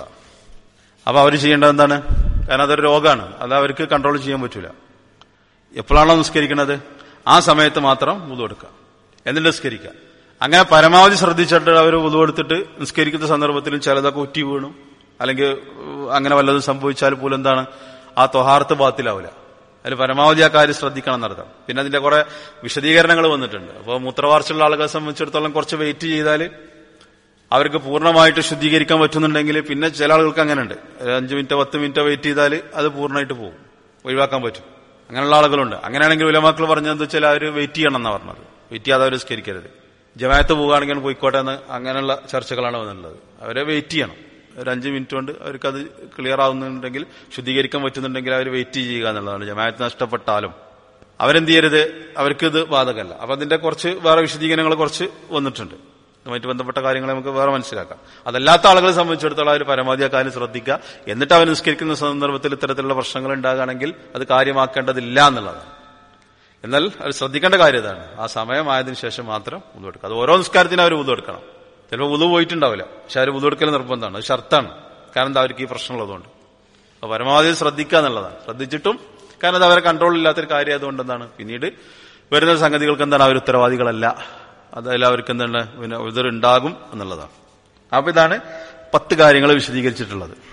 അപ്പൊ അവർ ചെയ്യേണ്ടത് എന്താണ് കാരണം അതൊരു രോഗമാണ് അത് അവർക്ക് കൺട്രോൾ ചെയ്യാൻ പറ്റൂല എപ്പോഴാണോ നിസ്കരിക്കുന്നത് ആ സമയത്ത് മാത്രം ഉതു എടുക്കുക എന്നിട്ട് നിസ്കരിക്കുക അങ്ങനെ പരമാവധി ശ്രദ്ധിച്ചിട്ട് അവർ ഉതു എടുത്തിട്ട് നിസ്കരിക്കുന്ന സന്ദർഭത്തിലും ചിലതൊക്കെ ഉറ്റി വീണു അല്ലെങ്കിൽ ഉം, അങ്ങനെ വല്ലതും സംഭവിച്ചാൽ പോലും എന്താണ് ആ തൊഹാർത്ത് ബാത്തിലാവില്ല അതിൽ പരമാവധി ആ കാര്യം ശ്രദ്ധിക്കണം എന്നർത്ഥം പിന്നെ അതിന്റെ കുറെ വിശദീകരണങ്ങൾ വന്നിട്ടുണ്ട് അപ്പോൾ മൂത്രവാർച്ചയുള്ള ആളുകളെ സംബന്ധിച്ചിടത്തോളം കുറച്ച് വെയിറ്റ് ചെയ്താൽ അവർക്ക് പൂർണ്ണമായിട്ട് ശുദ്ധീകരിക്കാൻ പറ്റുന്നുണ്ടെങ്കിൽ പിന്നെ ചില ആളുകൾക്ക് അങ്ങനെയുണ്ട് ഒരു അഞ്ച് മിനിറ്റോ പത്ത് മിനിറ്റോ വെയിറ്റ് ചെയ്താൽ അത് പൂർണ്ണമായിട്ട് പോകും ഒഴിവാക്കാൻ പറ്റും അങ്ങനെയുള്ള ആളുകളുണ്ട് അങ്ങനെയാണെങ്കിൽ ഉലമാക്കൾ പറഞ്ഞതെന്ന് വെച്ചാൽ അവർ വെയിറ്റ് ചെയ്യണം എന്നാണ് പറഞ്ഞത് വെയിറ്റ് ചെയ്യാതെ അവർ സ്കരിക്കരുത് ജമായത്ത് പോവുകയാണെങ്കിൽ പോയിക്കോട്ടെ എന്ന് അങ്ങനെയുള്ള ചർച്ചകളാണ് വന്നിട്ടുള്ളത് അവരെ വെയിറ്റ് ചെയ്യണം ഒരു അഞ്ച് മിനിറ്റ് കൊണ്ട് അവർക്കത് ക്ലിയർ ആവുന്നുണ്ടെങ്കിൽ ശുദ്ധീകരിക്കാൻ പറ്റുന്നുണ്ടെങ്കിൽ അവർ വെയിറ്റ് ചെയ്യുക എന്നുള്ളതാണ് ജമായത്ത് നഷ്ടപ്പെട്ടാലും അവരെന്ത് ചെയ്യരുത് അവർക്ക് ഇത് ബാധകമല്ല അപ്പൊ അതിന്റെ കുറച്ച് വേറെ വിശദീകരണങ്ങൾ കുറച്ച് വന്നിട്ടുണ്ട് ഇതുമായിട്ട് ബന്ധപ്പെട്ട കാര്യങ്ങൾ നമുക്ക് വേറെ മനസ്സിലാക്കാം അതല്ലാത്ത ആളുകളെ സംബന്ധിച്ചിടത്തോളം അവർ പരമാവധി ആ കാര്യം ശ്രദ്ധിക്കുക എന്നിട്ട് അവർ നിസ്കരിക്കുന്ന സന്ദർഭത്തിൽ ഇത്തരത്തിലുള്ള പ്രശ്നങ്ങൾ ഉണ്ടാകുകയാണെങ്കിൽ അത് കാര്യമാക്കേണ്ടതില്ല എന്നുള്ളതാണ് എന്നാൽ അവർ ശ്രദ്ധിക്കേണ്ട കാര്യം ഇതാണ് ആ സമയമായതിനു ശേഷം മാത്രം ഉതു എടുക്കുക അത് ഓരോ നിസ്കാരത്തിനും അവർ ഉതു എടുക്കണം ചിലപ്പോൾ ഉതു പോയിട്ടുണ്ടാവില്ല പക്ഷെ അവർ ഉതു എടുക്കൽ നിർബന്ധമാണ് അത് ഷർത്താണ് കാരണം എന്താ അവർക്ക് ഈ പ്രശ്നമുള്ളതുകൊണ്ട് അപ്പൊ പരമാവധി ശ്രദ്ധിക്കുക എന്നുള്ളതാണ് ശ്രദ്ധിച്ചിട്ടും കാരണം അത് അവരെ കൺട്രോൾ ഇല്ലാത്തൊരു കാര്യം ആയതുകൊണ്ട് എന്താണ് പിന്നീട് വരുന്ന സംഗതികൾക്ക് എന്താണ് അവർ ഉത്തരവാദികളല്ല അതെല്ലാം അവർക്ക് എന്താണ് പിന്നെ ഇതൊരുണ്ടാകും എന്നുള്ളതാണ് അപ്പൊ ഇതാണ് പത്ത് കാര്യങ്ങൾ വിശദീകരിച്ചിട്ടുള്ളത്